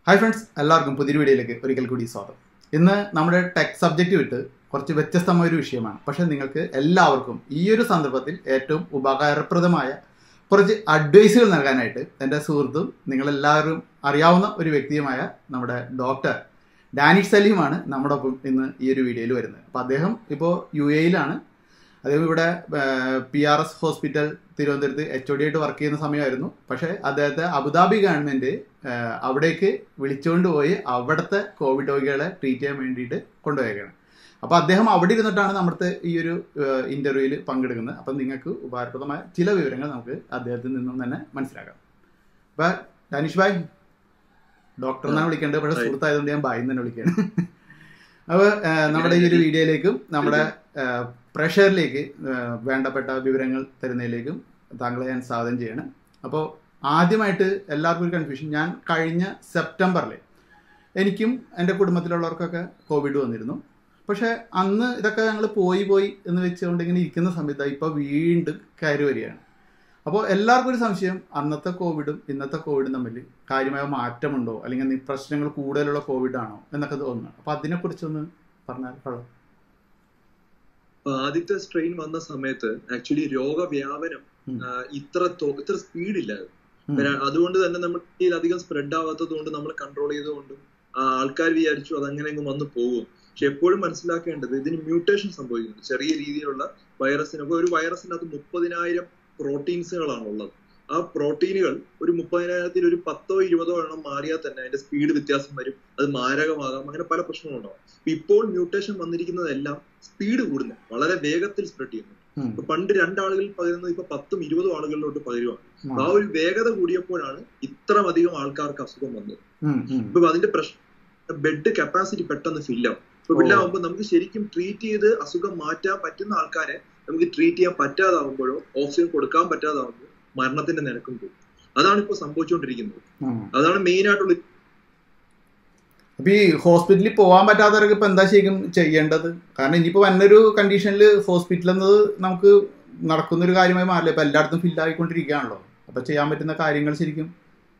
Hi friends എല്ലാവർക്കും പുതിയൊരു വീഡിയോയിലേക്ക് ഒരിക്കൽ കൂടി സ്വാഗതം ഇന്ന് നമ്മുടെ ടെക് സബ്ജക്റ്റ് വിട്ട് കുറച്ച് വ്യത്യസ്തമായ ഒരു വിഷയമാണ് പക്ഷേ നിങ്ങൾക്ക് എല്ലാവർക്കും ഈ ഒരു സന്ദർഭത്തിൽ ഏറ്റവും ഉപകാരപ്രദമായ കുറച്ച് അഡ്വൈസുകൾ നൽകാനായിട്ട് എൻ്റെ സുഹൃത്തും നിങ്ങളെല്ലാവരും അറിയാവുന്ന ഒരു വ്യക്തിയുമായ നമ്മുടെ ഡോക്ടർ ഡാനിഷ് സലീമാണ് നമ്മുടെ ഒപ്പം ഇന്ന് ഈ ഒരു വീഡിയോയിൽ വരുന്നത് അപ്പോൾ അദ്ദേഹം ഇപ്പോൾ യു എയിലാണ് അദ്ദേഹം ഇവിടെ പി ആർ എസ് ഹോസ്പിറ്റൽ തിരുവനന്തപുരത്ത് എച്ച് ഒ ഡി ആയിട്ട് വർക്ക് ചെയ്യുന്ന സമയമായിരുന്നു പക്ഷേ അദ്ദേഹത്തെ അബുദാബി ഗവൺമെൻറ് അവിടേക്ക് വിളിച്ചുകൊണ്ട് പോയി അവിടുത്തെ കോവിഡ് രോഗികളെ ട്രീറ്റ് ചെയ്യാൻ വേണ്ടിയിട്ട് കൊണ്ടുപോയേക്കാണ് അപ്പോൾ അദ്ദേഹം അവിടെ ഇരുന്നിട്ടാണ് നമ്മുടെ ഈ ഒരു ഇൻ്റർവ്യൂവിൽ പങ്കെടുക്കുന്നത് അപ്പം നിങ്ങൾക്ക് ഉപകാരപ്രദമായ ചില വിവരങ്ങൾ നമുക്ക് അദ്ദേഹത്തിൽ നിന്നും തന്നെ മനസ്സിലാക്കാം അപ്പോൾ ഡാനിഷ് ഭായ് ഡോക്ടർ എന്നാണ് വിളിക്കേണ്ടത് പക്ഷേ സുഹൃത്തായതുകൊണ്ട് ഞാൻ ബായി തന്നെ വിളിക്കുകയാണ് അപ്പോൾ നമ്മുടെ ഈ ഒരു വീഡിയോയിലേക്കും നമ്മുടെ പ്രഷറിലേക്ക് വേണ്ടപ്പെട്ട വിവരങ്ങൾ തരുന്നതിലേക്കും താങ്കളെ ഞാൻ സ്വാഗതം ചെയ്യണം അപ്പോൾ ആദ്യമായിട്ട് എല്ലാവർക്കും ഒരു കൺഫ്യൂഷൻ ഞാൻ കഴിഞ്ഞ സെപ്റ്റംബറിൽ എനിക്കും എൻ്റെ കുടുംബത്തിലുള്ളവർക്കൊക്കെ കോവിഡ് വന്നിരുന്നു പക്ഷേ അന്ന് ഇതൊക്കെ ഞങ്ങൾ പോയി പോയി എന്ന് വെച്ചുകൊണ്ട് ഇങ്ങനെ ഇരിക്കുന്ന സമയത്ത് ഇപ്പോൾ വീണ്ടും കയറി വരികയാണ് അപ്പോൾ എല്ലാവർക്കും ഒരു സംശയം അന്നത്തെ കോവിഡും ഇന്നത്തെ കോവിഡും തമ്മിൽ കാര്യമായ മാറ്റമുണ്ടോ അല്ലെങ്കിൽ പ്രശ്നങ്ങൾ കൂടുതലുള്ള കോവിഡ് ആണോ എന്നൊക്കെ തോന്നുന്നു അപ്പോൾ അതിനെക്കുറിച്ചൊന്ന് പറഞ്ഞാൽ കൊള്ളാം ആദ്യത്തെ സ്ട്രെയിൻ വന്ന സമയത്ത് ആക്ച്വലി രോഗവ്യാപനം ഇത്ര ഇത്ര സ്പീഡില്ലായിരുന്നു അതുകൊണ്ട് തന്നെ നമ്മുടെ അധികം സ്പ്രെഡ് ആവാത്തത് കൊണ്ട് നമ്മൾ കൺട്രോൾ ചെയ്തുകൊണ്ടും ആൾക്കാർ വിചാരിച്ചു അതങ്ങനെ അങ്ങ് വന്നു പോകും പക്ഷെ എപ്പോഴും മനസ്സിലാക്കേണ്ടത് ഇതിന് മ്യൂട്ടേഷൻ സംഭവിക്കുന്നു ചെറിയ രീതിയിലുള്ള വൈറസിന് ഒരു വൈറസിനകത്ത് മുപ്പതിനായിരം പ്രോട്ടീൻസുകളാണ് ഉള്ളത് ആ പ്രോട്ടീനുകൾ ഒരു മുപ്പതിനായിരത്തിൽ ഒരു പത്തോ ഇരുപതോ എണ്ണം മാറിയാൽ തന്നെ അതിന്റെ സ്പീഡ് വ്യത്യാസം വരും അത് മാരകമാകാം അങ്ങനെ പല പ്രശ്നങ്ങളുണ്ടാവും ഇപ്പോൾ മ്യൂട്ടേഷൻ വന്നിരിക്കുന്നതെല്ലാം സ്പീഡ് കൂടുന്നു വളരെ വേഗത്തിൽ സ്പ്രെഡ് ചെയ്യുന്നു ഇപ്പൊ പണ്ട് രണ്ടാളുകളിൽ പകരുന്നത് ഇപ്പൊ പത്തും ഇരുപതും ആളുകളിലോട്ട് പകരുവാണ് ആ ഒരു വേഗത കൂടിയപ്പോഴാണ് ഇത്രമധികം ആൾക്കാർക്ക് അസുഖം വന്നത് ഇപ്പൊ അതിന്റെ പ്രശ്നം ബെഡ് കപ്പാസിറ്റി പെട്ടെന്ന് ഫില്ലാവും ഇപ്പൊ ഫില്ലാവുമ്പോൾ നമുക്ക് ശരിക്കും ട്രീറ്റ് ചെയ്ത് അസുഖം മാറ്റാൻ പറ്റുന്ന ആൾക്കാരെ നമുക്ക് ട്രീറ്റ് ചെയ്യാൻ പറ്റാതാവുമ്പോഴോ ഓക്സിജൻ കൊടുക്കാൻ പറ്റാതാവുമ്പോഴോ മരണത്തിന്റെ നിരക്കും പോകും അതാണ് ഇപ്പൊ സംഭവിച്ചുകൊണ്ടിരിക്കുന്നത് അതാണ് മെയിൻ ആയിട്ടുള്ള അപ്പൊ ഈ ഹോസ്പിറ്റലിൽ പോകാൻ പറ്റാത്തവർക്ക് ഇപ്പൊ എന്താ ശരിക്കും ചെയ്യേണ്ടത് കാരണം ഇനിയിപ്പോ വന്നൊരു കണ്ടീഷനിൽ ഹോസ്പിറ്റൽ എന്നത് നമുക്ക് നടക്കുന്ന ഒരു കാര്യമായി മാറില്ല ഇപ്പൊ എല്ലായിടത്തും ഫിൽ ആയിക്കൊണ്ടിരിക്കുകയാണല്ലോ അപ്പൊ ചെയ്യാൻ പറ്റുന്ന കാര്യങ്ങൾ ശരിക്കും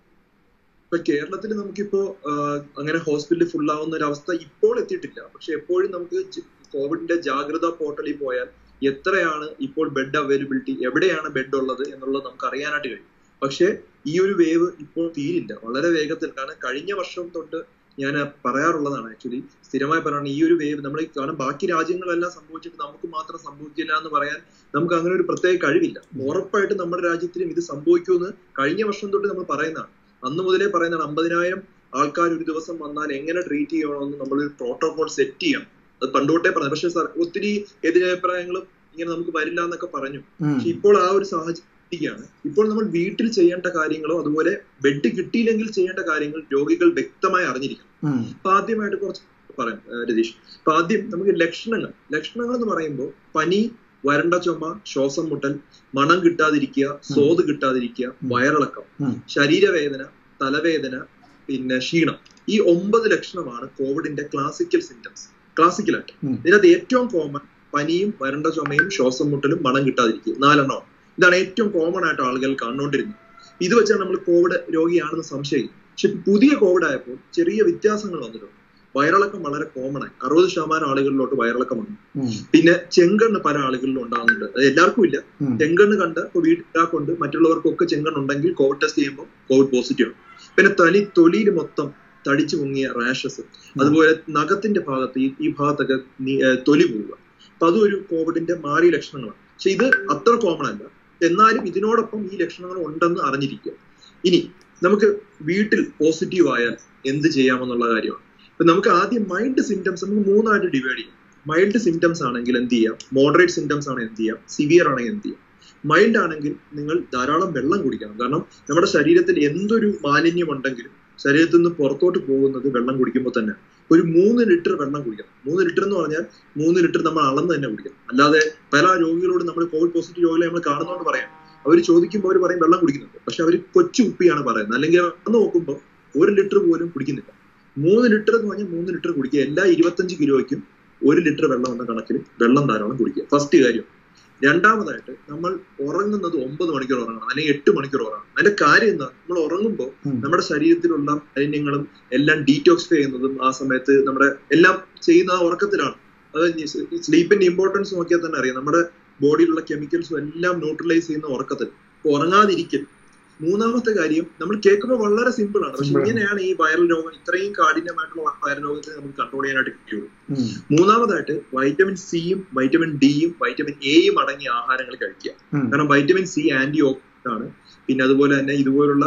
ഇപ്പൊ കേരളത്തിൽ നമുക്കിപ്പോ അങ്ങനെ ഹോസ്പിറ്റലിൽ ഫുൾ ആവുന്ന ഒരു അവസ്ഥ ഇപ്പോൾ എത്തിയിട്ടില്ല പക്ഷെ എപ്പോഴും നമുക്ക് കോവിഡിന്റെ ജാഗ്രതാ പോർട്ടലിൽ പോയാൽ എത്രയാണ് ഇപ്പോൾ ബെഡ് അവൈലബിലിറ്റി എവിടെയാണ് ബെഡ് ഉള്ളത് എന്നുള്ളത് നമുക്ക് അറിയാനായിട്ട് കഴിയും പക്ഷെ ഈ ഒരു വേവ് ഇപ്പോൾ തീരില്ല വളരെ വേഗത്തിൽ കാരണം കഴിഞ്ഞ വർഷം തൊട്ട് ഞാൻ പറയാറുള്ളതാണ് ആക്ച്വലി സ്ഥിരമായി പറയുന്നത് ഈ ഒരു വേവ് നമ്മൾ കാരണം ബാക്കി രാജ്യങ്ങളെല്ലാം സംഭവിച്ചിട്ട് നമുക്ക് മാത്രം സംഭവിക്കില്ല എന്ന് പറയാൻ നമുക്ക് അങ്ങനെ ഒരു പ്രത്യേക കഴിവില്ല ഉറപ്പായിട്ട് നമ്മുടെ രാജ്യത്തിലും ഇത് സംഭവിക്കുമെന്ന് കഴിഞ്ഞ വർഷം തൊട്ട് നമ്മൾ പറയുന്നതാണ് അന്ന് മുതലേ പറയുന്നതാണ് അമ്പതിനായിരം ആൾക്കാർ ഒരു ദിവസം വന്നാൽ എങ്ങനെ ട്രീറ്റ് ചെയ്യണമെന്ന് നമ്മൾ ഒരു പ്രോട്ടോകോൾ സെറ്റ് ചെയ്യണം അത് പണ്ടുതൊട്ടേ പറഞ്ഞു പക്ഷെ ഒത്തിരി എതിരഭിപ്രായങ്ങളും ഇങ്ങനെ നമുക്ക് വരില്ല എന്നൊക്കെ പറഞ്ഞു പക്ഷെ ഇപ്പോൾ ആ ഒരു സാഹചര്യമാണ് ഇപ്പോൾ നമ്മൾ വീട്ടിൽ ചെയ്യേണ്ട കാര്യങ്ങളോ അതുപോലെ ബെഡ് കിട്ടിയില്ലെങ്കിൽ ചെയ്യേണ്ട കാര്യങ്ങൾ രോഗികൾ വ്യക്തമായി അറിഞ്ഞിരിക്കണം അപ്പൊ ആദ്യമായിട്ട് കുറച്ച് പറയാം രതീഷ് അപ്പൊ ആദ്യം നമുക്ക് ലക്ഷണങ്ങൾ ലക്ഷണങ്ങൾ എന്ന് പറയുമ്പോൾ പനി വരണ്ട ചുമ ശ്വാസം മുട്ടൽ മണം കിട്ടാതിരിക്കുക സ്വാദ് കിട്ടാതിരിക്കുക വയറിളക്കം ശരീരവേദന തലവേദന പിന്നെ ക്ഷീണം ഈ ഒമ്പത് ലക്ഷണമാണ് കോവിഡിന്റെ ക്ലാസിക്കൽ സിംറ്റംസ് ക്ലാസിക്കലായിട്ട് ഇതിനകത്ത് ഏറ്റവും കോമൺ പനിയും വരണ്ട ചുമയും ശ്വാസം മുട്ടലും മണം കിട്ടാതിരിക്കുക നാലെണ്ണമാണ് ഇതാണ് ഏറ്റവും കോമൺ ആയിട്ട് ആളുകൾ കണ്ടുകൊണ്ടിരുന്നത് ഇത് വെച്ചാണ് നമ്മൾ കോവിഡ് രോഗിയാണെന്ന് സംശയിക്കും പക്ഷെ പുതിയ കോവിഡ് ആയപ്പോൾ ചെറിയ വ്യത്യാസങ്ങൾ വന്നിട്ടുണ്ട് വയറിളക്കം വളരെ കോമൺ ആയി അറുപത് ശതമാനം ആളുകളിലോട്ട് വയറിളക്കം വന്നു പിന്നെ ചെങ്കണ്ണ് പല ആളുകളിലും ഉണ്ടാകുന്നുണ്ട് അത് എല്ലാവർക്കും ഇല്ല ചെങ്കണ്ണ് കണ്ട് ഇപ്പൊ വീട്ടിലാക്കൊണ്ട് മറ്റുള്ളവർക്കൊക്കെ ചെങ്കണ്ണ് ഉണ്ടെങ്കിൽ കോവിഡ് ടെസ്റ്റ് ചെയ്യുമ്പോൾ കോവിഡ് പോസിറ്റീവ് ആണ് പിന്നെ തലി തൊലിയിൽ മൊത്തം തടിച്ചു മുങ്ങിയ റാഷസ് അതുപോലെ നഖത്തിന്റെ ഭാഗത്ത് ഈ ഭാഗത്തൊക്കെ തൊലി പോവുക അപ്പൊ അതും ഒരു കോവിഡിന്റെ മാറിയ ലക്ഷണങ്ങളാണ് പക്ഷെ ഇത് അത്ര കോമൺ അല്ല എന്നാലും ഇതിനോടൊപ്പം ഈ ലക്ഷണങ്ങൾ ഉണ്ടെന്ന് അറിഞ്ഞിരിക്കുക ഇനി നമുക്ക് വീട്ടിൽ പോസിറ്റീവ് ആയാൽ എന്ത് ചെയ്യാമെന്നുള്ള കാര്യമാണ് ഇപ്പൊ നമുക്ക് ആദ്യം മൈൽഡ് സിംറ്റംസ് നമുക്ക് മൂന്നായിട്ട് ഡിവൈഡ് ചെയ്യാം മൈൽഡ് സിംറ്റംസ് ആണെങ്കിൽ എന്ത് ചെയ്യാം മോഡറേറ്റ് സിംറ്റംസ് ആണെങ്കിൽ എന്ത് ചെയ്യാം സിവിയർ ആണെങ്കിൽ എന്ത് ചെയ്യാം മൈൽഡ് ആണെങ്കിൽ നിങ്ങൾ ധാരാളം വെള്ളം കുടിക്കണം കാരണം നമ്മുടെ ശരീരത്തിൽ എന്തൊരു മാലിന്യം ഉണ്ടെങ്കിലും ശരീരത്തിൽ നിന്ന് പുറത്തോട്ട് പോകുന്നത് വെള്ളം കുടിക്കുമ്പോൾ തന്നെ ഒരു മൂന്ന് ലിറ്റർ വെള്ളം കുടിക്കണം മൂന്ന് ലിറ്റർ എന്ന് പറഞ്ഞാൽ മൂന്ന് ലിറ്റർ നമ്മൾ അളന്ന് തന്നെ കുടിക്കണം അല്ലാതെ പല രോഗികളോട് നമ്മൾ കോവിഡ് പോസിറ്റീവ് രോഗികളെ നമ്മൾ കാണുന്നതുകൊണ്ട് പറയാം അവർ ചോദിക്കുമ്പോൾ അവർ പറയും വെള്ളം കുടിക്കുന്നുണ്ട് പക്ഷെ അവർ കൊച്ചു കുപ്പിയാണ് പറയുന്നത് അല്ലെങ്കിൽ അന്ന് നോക്കുമ്പോൾ ഒരു ലിറ്റർ പോലും കുടിക്കുന്നില്ല മൂന്ന് ലിറ്റർ എന്ന് പറഞ്ഞാൽ മൂന്ന് ലിറ്റർ കുടിക്കുക എല്ലാ ഇരുപത്തഞ്ച് കിലോയ്ക്കും ഒരു ലിറ്റർ വെള്ളം എന്ന കണക്കിൽ വെള്ളം ധാരാളം കുടിക്കുക ഫസ്റ്റ് കാര്യം രണ്ടാമതായിട്ട് നമ്മൾ ഉറങ്ങുന്നത് ഒമ്പത് മണിക്കൂർ ഉറങ്ങണം അല്ലെങ്കിൽ എട്ട് മണിക്കൂർ ഉറങ്ങണം അതിന്റെ കാര്യം എന്താ നമ്മൾ ഉറങ്ങുമ്പോൾ ഉം. നമ്മുടെ ശരീരത്തിലുള്ള മാലിന്യങ്ങളും എല്ലാം ഡീറ്റോക്സിഫൈ ചെയ്യുന്നതും ആ സമയത്ത് നമ്മുടെ എല്ലാം ചെയ്യുന്ന ആ ഉറക്കത്തിലാണ് അത് സ്ലീപ്പിന്റെ ഇമ്പോർട്ടൻസ് നോക്കിയാൽ തന്നെ അറിയാം നമ്മുടെ ബോഡിയിലുള്ള കെമിക്കൽസും എല്ലാം ന്യൂട്രലൈസ് ചെയ്യുന്ന ഉറക്കത്തിൽ അപ്പൊ ഉറങ്ങാതിരിക്കും മൂന്നാമത്തെ കാര്യം നമ്മൾ കേൾക്കുമ്പോൾ വളരെ സിമ്പിൾ ആണ് പക്ഷെ Simple ആണ്. ഇങ്ങനെയാണ് ഈ വൈറൽ രോഗം ഇത്രയും കാഠിന്യമായിട്ടുള്ള വൈറൽ രോഗത്തെ നമുക്ക് കൺട്രോൾ ചെയ്യാനായിട്ട് കിട്ടിയുള്ളൂ ഉം. മൂന്നാമതായിട്ട് വൈറ്റമിൻ സിയും വൈറ്റമിൻ ഡിയും വൈറ്റമിൻ എയും അടങ്ങിയ ആഹാരങ്ങൾ കഴിക്കുക ഉം. കാരണം വൈറ്റമിൻ സി ആന്റി ഓക്സിഡന്റ് ആണ് പിന്നെ അതുപോലെ തന്നെ ഇതുപോലുള്ള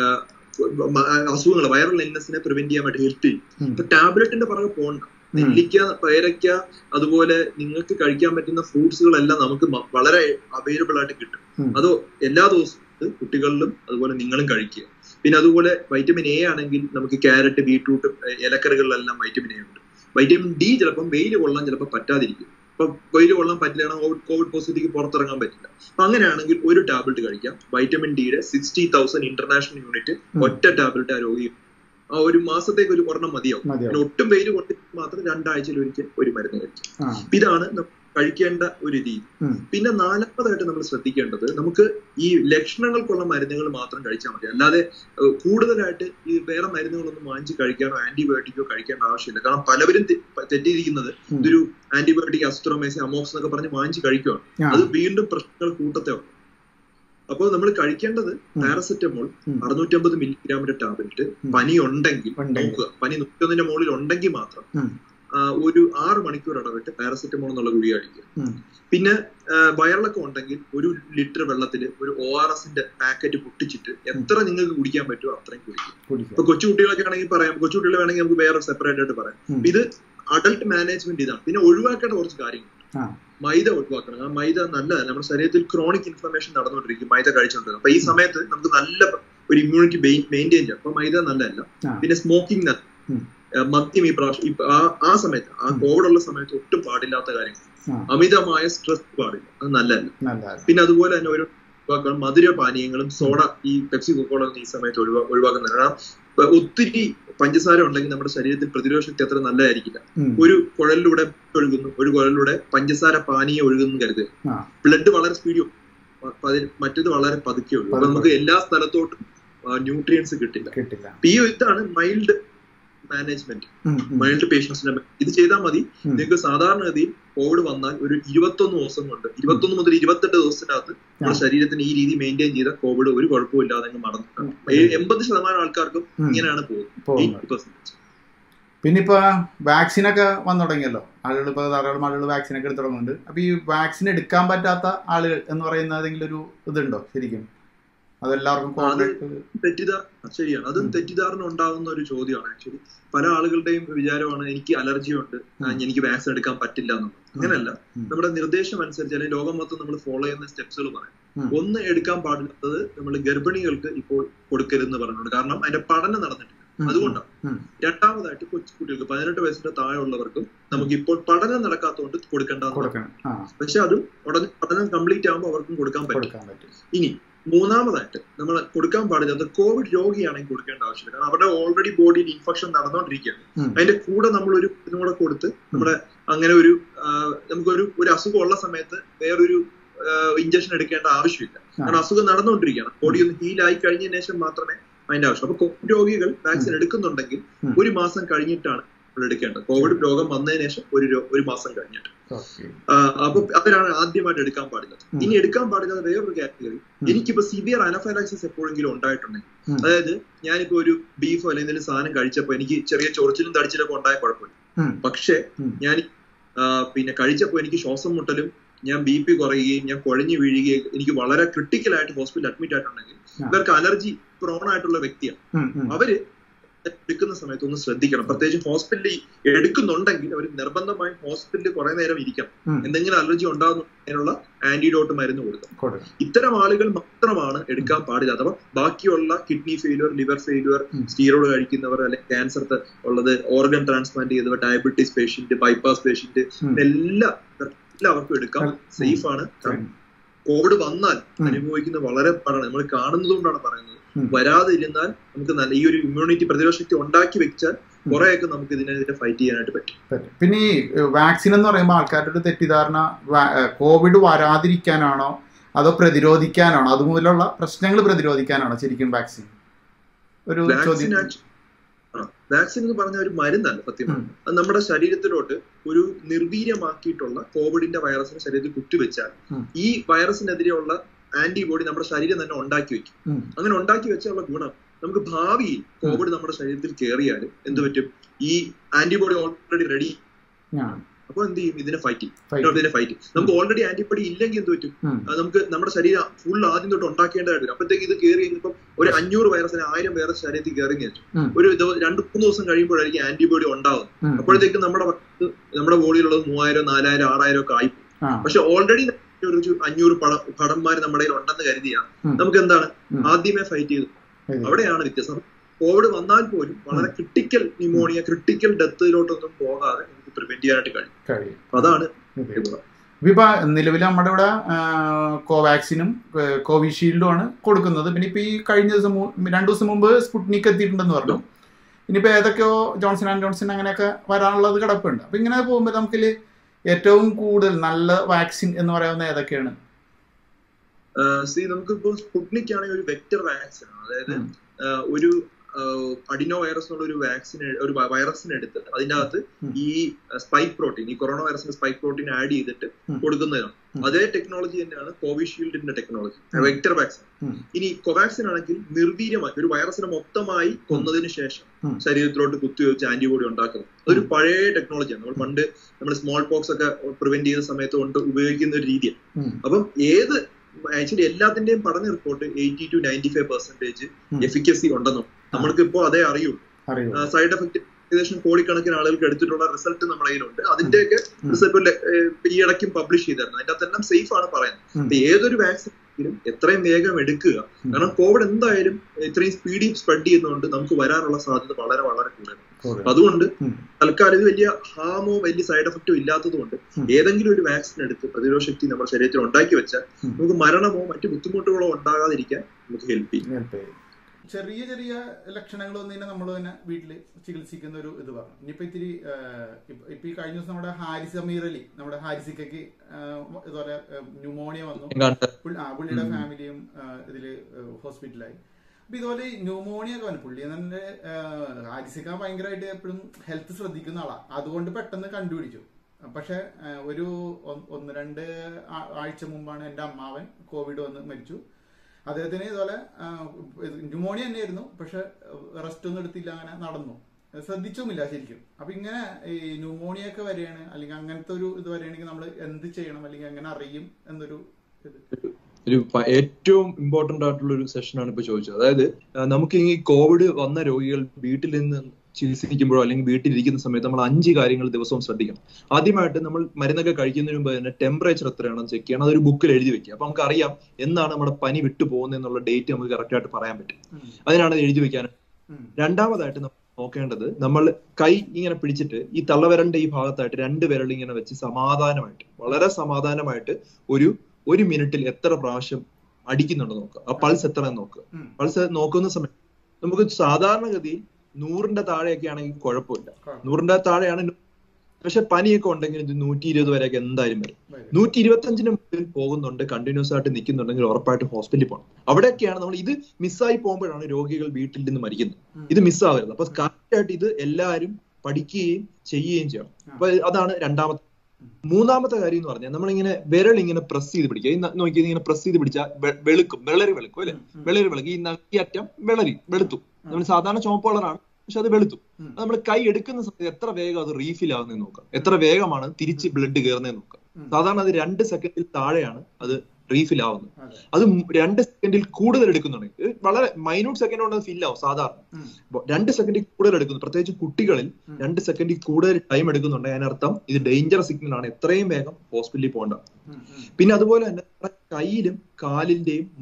അസുഖങ്ങൾ വൈറൽ ഇൽനെസ്സിനെ പ്രിവെന്റ് ചെയ്യാൻ വേണ്ടി ഹെൽപ്പ് ചെയ്യും ഉം. ഇപ്പൊ ടാബ്ലറ്റിന്റെ പുറകെ പോകണ്ട നെല്ലിക്ക പേരയ്ക്ക അതുപോലെ നിങ്ങൾക്ക് കഴിക്കാൻ പറ്റുന്ന ഫ്രൂട്ട്സുകളെല്ലാം നമുക്ക് മ- വളരെ അവൈലബിൾ ആയിട്ട് കിട്ടും ഉം. അത് എല്ലാ ദിവസവും ഇത് കുട്ടികളിലും അതുപോലെ നിങ്ങളും കഴിക്കുക പിന്നെ അതുപോലെ വൈറ്റമിൻ എ ആണെങ്കിൽ നമുക്ക് ക്യാരറ്റ് ബീട്രൂട്ട് ഇലക്കറികളിലെല്ലാം വൈറ്റമിൻ എ ഉണ്ട് വൈറ്റമിൻ ഡി ചിലപ്പം വെയിൽ കൊള്ളാൻ ചിലപ്പോൾ പറ്റാതിരിക്കും ഇപ്പൊ വെയിൽ കൊള്ളാൻ പറ്റില്ല കോവിഡ് പോസിറ്റീവ് പുറത്തിറങ്ങാൻ പറ്റില്ല അപ്പൊ അങ്ങനെയാണെങ്കിൽ ഒരു ടാബ്ലറ്റ് കഴിക്കാം വൈറ്റമിൻ ഡിയുടെ സിക്സ്റ്റി തൗസൻഡ് ഇന്റർനാഷണൽ യൂണിറ്റ് ഉം. ഒറ്റ ടാബ്ലറ്റ് ആ രോഗി ആ ഒരു മാസത്തേക്ക് ഒരു ഒരെണ്ണം മതിയാവും മതിയാവും പിന്നെ ഒട്ടും വെയിൽ കൊണ്ട് മാത്രം രണ്ടാഴ്ചയിൽ ഒരിക്കൽ ഒരു മരുന്ന് കഴിക്കും ആ അപ്പൊ ഇതാണ് നമ്മൾ കഴിക്കേണ്ട ഒരു രീതി ഉം. പിന്നെ നാലാമതായിട്ട് നമ്മൾ ശ്രദ്ധിക്കേണ്ടത് നമുക്ക് ഈ ലക്ഷണങ്ങൾക്കുള്ള മരുന്നുകൾ മാത്രം കഴിച്ചാൽ മതി അല്ലാതെ ഏഹ്, കൂടുതലായിട്ട് ഈ വേറെ മരുന്നുകളൊന്നും വാങ്ങിച്ച് കഴിക്കാനോ ആന്റിബയോട്ടിക്കോ കഴിക്കേണ്ട ആവശ്യമില്ല കാരണം പലവരും തെ- തെറ്റിയിരിക്കുന്നത് ഉം. ഇതൊരു ആന്റിബയോട്ടിക് അസ്ട്രോമേസി അമോക്സ് എന്നൊക്കെ പറഞ്ഞ് വാങ്ങിച്ച് കഴിക്കുകയാണ് ആ. അത് വീണ്ടും പ്രശ്നങ്ങൾ കൂട്ടത്തെ ഉണ്ട് അപ്പോൾ നമ്മൾ കഴിക്കേണ്ടത് പാരസെറ്റമോൾ ഉം. അറുന്നൂറ്റമ്പത് മില്ലിഗ്രാമിന്റെ ടാബ്ലറ്റ് ഉം. പനി ഉണ്ടെങ്കിൽ ഉണ്ടെങ്കിൽ. നോക്കുക പനി മുപ്പതിന്റെ മുകളിൽ ഉണ്ടെങ്കിൽ മാത്രം ഉം. ആ, ഒരു ആറ് മണിക്കൂർ ഇടവിട്ട് പാരസെറ്റമോൾ എന്നുള്ള ഗുളിക കഴിക്കുക ഉം. പിന്നെ ആ, വയറിളക്കം ഉണ്ടെങ്കിൽ ഒരു ലിറ്റർ വെള്ളത്തിൽ ഒരു ഒ ആർ എസിന്റെ പാക്കറ്റ് പൊട്ടിച്ചിട്ട് എത്ര നിങ്ങൾക്ക് കുടിക്കാൻ പറ്റുമോ അത്രയും കുടിക്കും കുടിക്കുക ഇപ്പൊ കൊച്ചുകുട്ടികളൊക്കെ ആണെങ്കിൽ പറയാം കൊച്ചുകുട്ടികളെ വേണമെങ്കിൽ നമുക്ക് വേറെ സെപ്പറേറ്റ് ആയിട്ട് പറയാം ഉം. ഇത് അഡൽട്ട് മാനേജ്മെന്റ് ഇതാണ് പിന്നെ ഒഴിവാക്കേണ്ട കുറച്ച് കാര്യങ്ങൾ ആ. മൈദ ഒഴിവാക്കണം ആ മൈദ നല്ലതല്ല നമ്മുടെ ശരീരത്തിൽ ക്രോണിക് ഇൻഫ്ലമേഷൻ നടന്നുകൊണ്ടിരിക്കും മൈദ കഴിച്ചുകൊണ്ടിരിക്കും അപ്പൊ ഈ സമയത്ത് നമുക്ക് നല്ല ഒരു ഇമ്മ്യൂണിറ്റി മെയിൻറ്റെയിൻ ചെയ്യാം അപ്പൊ മൈദ നല്ലതല്ല ആ. പിന്നെ സ്മോക്കിംഗ് ഉം. മദ്യം ഈ പ്രാവശ്യം ഇപ്പൊ ആ ആ സമയത്ത് ആ ഉം. കോവിഡ് ഉള്ള സമയത്ത് ഒട്ടും പാടില്ലാത്ത കാര്യങ്ങൾ ആ. അമിതമായ സ്ട്രെസ് പാടില്ല അത് നല്ലതല്ല നല്ലതാണ് പിന്നെ അതുപോലെ തന്നെ ഒരു ഒഴിവാക്കണം മധുര പാനീയങ്ങളും സോഡ ഈ പെപ്സി കൊക്കോള ഈ സമയത്ത് ഒഴിവാ ഒഴിവാക്കുന്നത് കാരണം ഇപ്പൊ ഒത്തിരി പഞ്ചസാര ഉണ്ടെങ്കിൽ നമ്മുടെ ശരീരത്തിൽ പ്രതിരോധ ശക്തി അത്ര നല്ലതായിരിക്കില്ല ഉം. ഒരു കുഴലിലൂടെ ഒഴുകുന്നു ഒരു കുഴലിലൂടെ പഞ്ചസാര പാനീയം ഒഴുകുന്നു കരുതുക ആ. ബ്ലഡ് വളരെ സ്പീഡിൽ മറ്റേത് വളരെ പതുക്കെ ഒഴുകും അപ്പൊ നമുക്ക് എല്ലാ സ്ഥലത്തോട്ടും ന്യൂട്രിയൻസ് കിട്ടില്ല കിട്ടില്ല അപ്പൊ ഈ ഇതാണ് മൈൽഡ് മാനേജ്മെന്റ് ഉം. ഉം. മൈൽഡ് പേഷ്യൻസിന്റെ ഇത് ചെയ്താൽ മതി ഉം. നിങ്ങൾക്ക് സാധാരണഗതിയിൽ കോവിഡ് വന്നാൽ ഒരു ഇരുപത്തൊന്ന് ദിവസം കൊണ്ട് ഇരുപത്തൊന്ന് മുതൽ ഇരുപത്തെട്ട് ദിവസത്തിനകത്ത് നമ്മുടെ ശരീരത്തിന് ഈ രീതി മെയിൻറ്റെയിൻ ചെയ്ത കോവിഡ് ഒരു കുഴപ്പമില്ലാതെ അങ്ങ് മറന്നു ഏ- എൺപത് ശതമാനം ആൾക്കാർക്കും ഉം. ഇങ്ങനെയാണ് പോകുന്നത് പോകുന്നത് 80%. പിന്നെ ഇപ്പൊ വാക്സിനൊക്കെ വന്നു തുടങ്ങിയല്ലോ ആളുകൾ ഇപ്പൊ ധാരാളം ആളുകൾ വാക്സിൻ ഒക്കെ എടുത്തു തുടങ്ങുന്നുണ്ട് അപ്പൊ ഈ വാക്സിൻ എടുക്കാൻ പറ്റാത്ത ആളുകൾ എന്ന് പറയുന്ന ഏതെങ്കിലും ഒരു ഇതുണ്ടോ ശരിക്കും അതെല്ലാവർക്കും അത് കോമൺ തെറ്റിദ്ധാരണ ശരിയാണ് അതും ഉം. തെറ്റിദ്ധാരണ ഉണ്ടാവുന്ന ഒരു ചോദ്യമാണ് ആക്ച്വലി പല ആളുകളുടെയും വിചാരമാണ് എനിക്ക് അലർജി ഉണ്ട് ആ, ഉം. എനിക്ക് വാക്സിൻ എടുക്കാൻ പറ്റില്ല എന്നുള്ളത് അങ്ങനെയല്ല ഉം. നമ്മുടെ നിർദ്ദേശം അനുസരിച്ച് അല്ലെങ്കിൽ ലോകം മൊത്തം നമ്മൾ ഫോളോ ചെയ്യുന്ന സ്റ്റെപ്സുകൾ പറയാം ഉം. ഒന്ന് എടുക്കാൻ പാടില്ലാത്തത് നമ്മൾ ഗർഭിണികൾക്ക് ഇപ്പോൾ കൊടുക്കരുതെന്ന് പറഞ്ഞിട്ടുണ്ട് കാരണം അതിന്റെ പഠനം നടന്നിട്ടില്ല അതുകൊണ്ടാണ് ഉം. രണ്ടാമതായിട്ട് കൊച്ചുകുട്ടികൾക്ക് പതിനെട്ട് വയസ്സിന്റെ താഴെയുള്ളവർക്കും നമുക്ക് ഇപ്പോൾ പഠനം നടക്കാത്തതുകൊണ്ട് കൊടുക്കേണ്ട കൊടുക്കണം ആ പക്ഷെ അതും ഉടനെ പഠനം കംപ്ലീറ്റ് ആകുമ്പോൾ അവർക്കും കൊടുക്കാൻ പറ്റും കൊടുക്കാൻ പറ്റും ഇനി മൂന്നാമതായിട്ട് നമ്മൾ കൊടുക്കാൻ പാടില്ലാത്ത കോവിഡ് രോഗിയാണെങ്കിൽ കൊടുക്കേണ്ട ആവശ്യമില്ല കാരണം അവരുടെ ഓൾറെഡി ബോഡിയിൽ ഇൻഫെക്ഷൻ നടന്നുകൊണ്ടിരിക്കുകയാണ് ഉം. അതിന്റെ കൂടെ നമ്മൾ ഒരു ഇതും കൂടെ കൊടുത്ത് നമ്മുടെ അങ്ങനെ ഒരു ആ, നമുക്കൊരു ഒരു അസുഖം ഉള്ള സമയത്ത് വേറൊരു ഇഞ്ചക്ഷൻ എടുക്കേണ്ട ആവശ്യമില്ല കാരണം അസുഖം നടന്നുകൊണ്ടിരിക്കുകയാണ് ബോഡി ഒന്ന് ഹീൽ ആയി കഴിഞ്ഞതിന് ശേഷം മാത്രമേ അതിന്റെ ആവശ്യം അപ്പൊ കോവിഡ് രോഗികൾ വാക്സിൻ എടുക്കുന്നുണ്ടെങ്കിൽ ഉം. ഒരു മാസം കഴിഞ്ഞിട്ടാണ് നമ്മൾ എടുക്കേണ്ടത് കോവിഡ് രോഗം വന്നതിന് ശേഷം ഒരു രോ- ഒരു മാസം കഴിഞ്ഞിട്ട് ഓക്കെ ആ, അപ്പൊ അവരാണ് ആദ്യമായിട്ട് എടുക്കാൻ പാടില്ലാത്തത് ഉം. ഇനി എടുക്കാൻ പാടില്ലാത്ത വേറൊരു കാറ്റഗറി ഉം. എനിക്കിപ്പോ സിവിയർ അനഫൈലാക്സിസ് എപ്പോഴെങ്കിലും ഉണ്ടായിട്ടുണ്ടെങ്കിൽ ഉം. അതായത് ഞാനിപ്പോ ഒരു ബീഫോ അല്ലെങ്കിൽ എന്തെങ്കിലും സാധനം കഴിച്ചപ്പോ എനിക്ക് ചെറിയ ചൊറിച്ചിലും തടിച്ചിലൊക്കെ ഉണ്ടായ കുഴപ്പമില്ല ഉം. പക്ഷേ ഉം. ഞാൻ ആ, പിന്നെ കഴിച്ചപ്പോ എനിക്ക് ശ്വാസം മുട്ടലും ഞാൻ ബി പി കുറയുകയും ഞാൻ കുഴഞ്ഞു വീഴുകയും എനിക്ക് വളരെ ക്രിട്ടിക്കൽ ആയിട്ട് ഹോസ്പിറ്റലിൽ അഡ്മിറ്റ് ആയിട്ടുണ്ടെങ്കിൽ ആ. ഇവർക്ക് അലർജി പ്രോൺ ആയിട്ടുള്ള വ്യക്തിയാണ് ഉം. ഉം. അവര് എടുക്കുന്ന സമയത്ത് ഒന്ന് ശ്രദ്ധിക്കണം പ്രത്യേകിച്ച് ഹോസ്പിറ്റലിൽ എടുക്കുന്നുണ്ടെങ്കിൽ അവർ നിർബന്ധമായും ഹോസ്പിറ്റലിൽ കുറെ നേരം ഇരിക്കണം ഉം. എന്തെങ്കിലും അലർജി ഉണ്ടാകുന്നതിനുള്ള ആന്റിഡോട്ട് മരുന്ന് കൊടുക്കണം കൊടുക്കണം ഇത്തരം ആളുകൾ മാത്രമാണ് എടുക്കാൻ പാടില്ലാത്ത അപ്പൊ ബാക്കിയുള്ള കിഡ്നി ഫെയിലുവർ ലിവർ ഫെയിലുവർ ഉം. സ്റ്റീറോയിഡ് കഴിക്കുന്നവർ അല്ലെങ്കിൽ ക്യാൻസർ ഉള്ളത് ഓർഗൻ ട്രാൻസ്പ്ലാന്റ് ചെയ്തവർ ഡയബറ്റീസ് പേഷ്യന്റ് ബൈപ്പാസ് പേഷ്യന്റ് ഉം. എല്ലാ എല്ലാവർക്കും എടുക്കാം ഉം. സേഫ് ആണ് ഉം. കോവിഡ് വന്നാൽ ഉം. അനുഭവിക്കുന്ന വളരെ പാടാണ് നമ്മൾ കാണുന്നത് കൊണ്ടാണ് പറയുന്നത് ഉം. വരാതിരുന്നാൽ നമുക്ക് നല്ല ഈ ഒരു ഇമ്മ്യൂണിറ്റി പ്രതിരോധ ശക്തി ഉണ്ടാക്കി വെച്ചാൽ ഉം. കുറെയൊക്കെ നമുക്ക് ഇതിനെതിരെ ഫൈറ്റ് ചെയ്യാനായിട്ട് പറ്റും പറ്റും. പിന്നെ ഈ വാക്സിൻ എന്ന് പറയുമ്പോൾ ആൾക്കാരുടെ ഒരു തെറ്റിദ്ധാരണ വാ- ഏഹ് കോവിഡ് വരാതിരിക്കാനാണോ അതോ പ്രതിരോധിക്കാനാണോ അതുമൂലമുള്ള പ്രശ്നങ്ങൾ പ്രതിരോധിക്കാനാണോ ശരിക്കും വാക്സിൻ ഒരു വാക്സിൻ ചോദ്യം ആക്ച്വ- ആ വാക്സിൻ എന്ന് പറഞ്ഞ ഒരു മരുന്നല്ല സത്യം ഉം. അത് നമ്മുടെ ശരീരത്തിലോട്ട് ഒരു നിർവീര്യമാക്കിയിട്ടുള്ള കോവിഡിന്റെ വൈറസിനെ ശരീരത്തിൽ കുത്തിവെച്ചാൽ ഉം. ഈ വൈറസിനെതിരെയുള്ള ആന്റിബോഡി നമ്മുടെ ശരീരം തന്നെ ഉണ്ടാക്കി വെക്കും ഉം. അങ്ങനെ ഉണ്ടാക്കി വെച്ചുള്ള ഗുണം നമുക്ക് ഭാവിയിൽ കോവിഡ് നമ്മുടെ ശരീരത്തിൽ കയറിയാൽ എന്ത് പറ്റും ഈ ആന്റിബോഡി ഓൾറെഡി റെഡി ആ, അപ്പൊ എന്ത് ചെയ്യും ഇതിനെ ഫൈറ്റ് ചെയ്യും fight. ഇതിനെ ഫൈറ്റ് നമുക്ക് ഓൾറെഡി ആന്റിബോഡി ഇല്ലെങ്കിൽ എന്ത് പറ്റും ഉം. അത് നമുക്ക് നമ്മുടെ ശരീരം ഫുൾ ആദ്യം തൊട്ട് ഉണ്ടാക്കേണ്ടതായിട്ട് വരും അപ്പോഴത്തേക്ക് ഇത് കയറി കഴിഞ്ഞപ്പം ഒരു അഞ്ഞൂറ് വൈറസിന് ആയിരം വൈറസ് ശരീരത്തിൽ കയറി വെച്ചു ഉം. ഒരു ദിവ- രണ്ട് മൂന്ന് ദിവസം കഴിയുമ്പോഴായിരിക്കും ആന്റിബോഡി ഉണ്ടാവുന്നത് ഉം. അപ്പോഴത്തേക്ക് നമ്മുടെ വയറ്റ് നമ്മുടെ ബോഡിയിലുള്ളത് മൂവായിരം നാലായിരം ആറായിരം ഒക്കെ ആയി ആ, പക്ഷെ ഓൾറെഡി ഒരു അഞ്ഞൂറ് പട ഭടന്മാർ നമ്മുടെ കയ്യിൽ ഉണ്ടെന്ന് കരുതിയാ ഉം. നമുക്ക് എന്താണ് ഉം. ആദ്യമേ ഫൈറ്റ് ചെയ്തു ശരി. അവിടെയാണ് വ്യത്യാസം കോവിഡ് വന്നാൽ പോലും വളരെ ക്രിട്ടിക്കൽ ന്യൂമോണിയ ക്രിട്ടിക്കൽ ഡെത്തിലോട്ടൊന്നും പോകാതെ നമുക്ക് പ്രിവെന്റ് ചെയ്യാനായിട്ട് കഴിയും കഴിയും അപ്പൊ അതാണ് ഓക്കെ. ഇപ്പൊ നിലവിൽ നമ്മുടെ ഇവിടെ ആ, കോവാക്സിനും ഏ, കോവിഷീൽഡും ആണ് കൊടുക്കുന്നത് പിന്നെ ഇപ്പൊ ഈ കഴിഞ്ഞ ദിവസം മു- രണ്ടു ദിവസം മുമ്പ് സ്പുട്നിക് എത്തിയിട്ടുണ്ടെന്ന് പറഞ്ഞു ഇനിയിപ്പോ ഏതൊക്കെയോ ജോൺസൺ ആൻഡ് ജോൺസൺ അങ്ങനെയൊക്കെ വരാനുള്ളത് കിടപ്പുണ്ട് അപ്പൊ ഇങ്ങനെ പോകുമ്പോൾ നമുക്കില് ഏറ്റവും കൂടുതൽ നല്ല വാക്സിൻ എന്ന് പറയാവുന്ന ഏതൊക്കെയാണ് സി നമുക്കിപ്പോ സ്പുട്നിക് ആണെങ്കിൽ ഒരു വെക്ടർ വാക്സിൻ ആണ് അതായത് ഉം. ആ, ഒരു അഡിനോ വൈറസ് എന്നുള്ള ഒരു വാക്സിൻ ഒരു വൈറസിന് എടുത്ത് അതിന്റെ അകത്ത് ഉം. ഈ സ്പൈക്ക് പ്രോട്ടീൻ ഈ കൊറോണ വൈറസിന്റെ സ്പൈക്ക് പ്രോട്ടീൻ ആഡ് ചെയ്തിട്ട് ഉം. കൊടുക്കുന്നതാണ് ഉം. അതേ ടെക്നോളജി തന്നെയാണ് കോവിഷീൽഡിന്റെ ടെക്നോളജി ഉം. വെക്ടർ വാക്സിൻ ഉം. ഇനി കൊവാക്സിൻ ആണെങ്കിൽ നിർവീര്യമായി ഒരു വൈറസിനെ മൊത്തമായി കൊന്നതിന് ശേഷം ഉം. ശരീരത്തിലോട്ട് കുത്തിവെച്ച് ആന്റിബോഡി ഉണ്ടാക്കുന്നത് അതൊരു പഴയ ടെക്നോളജിയാണ് നമ്മൾ പണ്ട് നമ്മൾ സ്മോൾ പോക്സ് ഒക്കെ പ്രിവെന്റ് ചെയ്ത സമയത്ത് കൊണ്ട് ഉപയോഗിക്കുന്ന ഒരു രീതിയാണ് ഉം. അപ്പം ഏത് ആക്ച്വലി എല്ലാത്തിന്റെയും പഠന report eighty two ninety five percentage ഉം. എഫിക്കസി ഉണ്ടെന്നും നമ്മൾക്ക് ഇപ്പോൾ അതേ അറിയുള്ളൂ അറിയോ സൈഡ് എഫക്ട് ഏകദേശം കോടിക്കണക്കിന് ആളുകൾക്ക് എടുത്തിട്ടുള്ള റിസൾട്ട് നമ്മുടെ കയ്യിലുണ്ട് അതിന്റെയൊക്കെ ഉം. റിസൾട്ട് ഈ ഇടയ്ക്കും പബ്ലിഷ് ചെയ്തായിരുന്നു അതിന്റെ അകത്തെല്ലാം സേഫ് ആണ് പറയുന്നത് ഉം. അപ്പൊ ഏതൊരു വാക്സിൻ എത്രയും വേഗം എടുക്കുക ഉം. കാരണം കോവിഡ് എന്തായാലും ഇത്രയും സ്പീഡിൽ സ്പ്രെഡ് ചെയ്യുന്നതുകൊണ്ട് നമുക്ക് വരാനുള്ള സാധ്യത വളരെ വളരെ കൂടുതലാണ് കൂടുതൽ. അതുകൊണ്ട് ഉം. തൽക്കാലം ഇത് വലിയ ഹാമോ വലിയ സൈഡ് എഫക്റ്റോ ഇല്ലാത്തത് കൊണ്ട് ഉം. ഏതെങ്കിലും ഒരു വാക്സിൻ എടുത്ത് പ്രതിരോധ ശക്തി നമ്മുടെ ശരീരത്തിൽ ഉണ്ടാക്കി വെച്ചാൽ ഉം. നമുക്ക് മരണമോ മറ്റു ബുദ്ധിമുട്ടുകളോ ഉണ്ടാകാതിരിക്കാൻ നമുക്ക് ഹെൽപ്പ് ചെയ്യും Help ചെയ്യും. ചെറിയ ചെറിയ ലക്ഷണങ്ങൾ വന്നതിനെ നമ്മൾ തന്നെ വീട്ടിൽ ചികിത്സിക്കുന്ന ഒരു ഇത് പറഞ്ഞു ഇനിയിപ്പോ ഇത്തിരി ആ, ഇപ്പ- ഇപ്പൊ ഈ കഴിഞ്ഞ ദിവസം നമ്മുടെ ഹാരിസ് അമീർ അലി നമ്മുടെ ഹാരിസിക്കയ്ക്ക് ആ, ഇതുപോലെ ന്യൂമോണിയ വന്നു പുള്ളി- ആ, പുള്ളിയുടെ ഫാമിലിയും ആ, ഇതില് ഹോസ്പിറ്റലായി അപ്പൊ ഇതുപോലെ ഈ ന്യൂമോണിയ ഒക്കെ വന്നു പുള്ളി തന്നെ ഹാരിസിക്ക ഭയങ്കരമായിട്ട് എപ്പോഴും ഹെൽത്ത് ശ്രദ്ധിക്കുന്ന ആളാ അതുകൊണ്ട് പെട്ടെന്ന് കണ്ടുപിടിച്ചു പക്ഷെ ആ, ഒരു ഒന്ന് ഒന്ന് രണ്ട് ആ- ആഴ്ച മുമ്പാണ് എൻ്റെ അമ്മാവൻ കോവിഡ് വന്ന് മരിച്ചു അദ്ദേഹത്തിന് ഇതുപോലെ ന്യൂമോണിയ തന്നെയായിരുന്നു പക്ഷെ റെസ്റ്റ് ഒന്നും എടുത്തില്ല അങ്ങനെ നടന്നു ശ്രദ്ധിച്ചുമില്ല ശരിക്കും അപ്പൊ ഇങ്ങനെ ഈ ന്യൂമോണിയ ഒക്കെ വരികയാണ് അല്ലെങ്കിൽ അങ്ങനത്തെ ഒരു ഇത് വരികയാണെങ്കിൽ നമ്മൾ എന്ത് ചെയ്യണം അല്ലെങ്കിൽ എങ്ങനെ അറിയും എന്നൊരു ഇത് ഒരു പ- ഏറ്റവും ഇമ്പോർട്ടന്റ് ആയിട്ടുള്ള ഒരു സെഷനാണ് ഇപ്പൊ ചോദിച്ചത് അതായത് ആ, നമുക്ക് ഈ കോവിഡ് വന്ന രോഗികൾ വീട്ടിൽ നിന്ന് ചികിത്സിക്കുമ്പോഴോ അല്ലെങ്കിൽ വീട്ടിലിരിക്കുന്ന സമയത്ത് നമ്മൾ അഞ്ച് കാര്യങ്ങൾ ദിവസവും ശ്രദ്ധിക്കണം ആദ്യമായിട്ട് നമ്മൾ മരുന്നൊക്കെ കഴിക്കുന്നതിന് മുമ്പ് തന്നെ ടെമ്പറേച്ചർ എത്രയാണെന്ന് ചെക്ക് ചെയ്യണം അതൊരു ബുക്കിൽ എഴുതി വെക്കുക അപ്പൊ നമുക്ക് അറിയാം എന്നാണ് നമ്മുടെ പനി വിട്ടു പോകുന്നത് എന്നുള്ള ഡേറ്റ് നമുക്ക് കറക്റ്റ് ആയിട്ട് പറയാൻ പറ്റും ഉം. അതിനാണ് അത് എഴുതി വെക്കാൻ ഉം. രണ്ടാമതായിട്ട് നമ്മൾ നോക്കേണ്ടത് നമ്മൾ കൈ ഇങ്ങനെ പിടിച്ചിട്ട് ഈ തള്ളവിരലിന്റെ ഈ ഭാഗത്തായിട്ട് രണ്ട് വിരൽ ഇങ്ങനെ വെച്ച് സമാധാനമായിട്ട് വളരെ സമാധാനമായിട്ട് ഒരു ഒരു മിനിറ്റിൽ എത്ര പ്രാവശ്യം അടിക്കുന്നുണ്ട് നോക്കുക ആ പൾസ് എത്ര നോക്കുക ഉം. പൾസ് നോക്കുന്ന സമയത്ത് നമുക്ക് സാധാരണഗതിയിൽ നൂറിന്റെ താഴെയൊക്കെ ആണെങ്കിൽ കുഴപ്പമില്ല കുഴപ്പം. നൂറിന്റെ താഴെയാണ് നൂ- പക്ഷെ പനിയൊക്കെ ഉണ്ടെങ്കിൽ ഇത് നൂറ്റി ഇരുപത് വരെയൊക്കെ എന്തായാലും വരും വരും. നൂറ്റി ഇരുപത്തഞ്ചിന് മുകളിൽ പോകുന്നുണ്ട് കണ്ടിന്യൂസ് ആയിട്ട് നിൽക്കുന്നുണ്ടെങ്കിൽ ഉറപ്പായിട്ട് ഹോസ്പിറ്റലിൽ പോകണം അവിടെയൊക്കെയാണ് നമ്മൾ ഇത് മിസ്സായി പോകുമ്പോഴാണ് രോഗികൾ വീട്ടിൽ നിന്ന് മരിക്കുന്നത് ഉം. ഇത് മിസ്സാവരുത് അപ്പൊ കറക്റ്റ് ആയിട്ട് ഇത് എല്ലാവരും പഠിക്കുകയും ചെയ്യുകയും ചെയ്യണം അപ്പൊ അതാണ് രണ്ടാമത്തെ മൂന്നാമത്തെ കാര്യം എന്ന് പറഞ്ഞാൽ നമ്മളിങ്ങനെ വിരൽ ഇങ്ങനെ പ്രസ് ചെയ്ത് പിടിക്കുക ഈ ന- നോക്കി ഇങ്ങനെ പ്രസ് ചെയ്ത് പിടിച്ചാൽ വെ- വെളുക്കും വെളരി വെളുക്കും അല്ലെ ഉം. വെളരി വെളുക്കും ഈ നക്കി അറ്റം വെളരി വെളുത്തു നമ്മൾ സാധാരണ ചുവപ്പ് കളറാണ് പക്ഷെ അത് വെളുത്തു ഉം. നമ്മൾ കൈ എടുക്കുന്ന സമയത്ത് എത്ര വേഗം അത് റീഫിൽ ആവുന്നതെന്ന് നോക്കാം എത്ര വേഗമാണ് തിരിച്ച് ബ്ലഡ് കയറുന്നതെന്ന് നോക്കാം ഉം. സാധാരണ അത് രണ്ട് സെക്കൻഡിൽ താഴെയാണ് അത് റീഫിൽ ആവുന്നത് അതെ. അത് മു- രണ്ട് സെക്കൻഡിൽ കൂടുതൽ എടുക്കുന്നുണ്ടെങ്കിൽ ഇത് വളരെ മൈന്യൂട്ട് സെക്കൻഡ് കൊണ്ട് ഫിൽ ആവും സാധാരണ ഉം. അപ്പൊ രണ്ട് സെക്കൻഡിൽ കൂടുതൽ എടുക്കുന്നു പ്രത്യേകിച്ച് കുട്ടികളിൽ ഉം. രണ്ട് സെക്കൻഡിൽ കൂടുതൽ ടൈം എടുക്കുന്നുണ്ടെങ്കിൽ അതിനർത്ഥം ഇത് ഡേഞ്ചർ സിഗ്നൽ ആണ് എത്രയും വേഗം ഹോസ്പിറ്റലിൽ പോകേണ്ടത് ഉം. ഉം. പിന്നെ അതുപോലെ തന്നെ നമ്മുടെ കയ്യിലും കാലിന്റെയും മൂക്ക്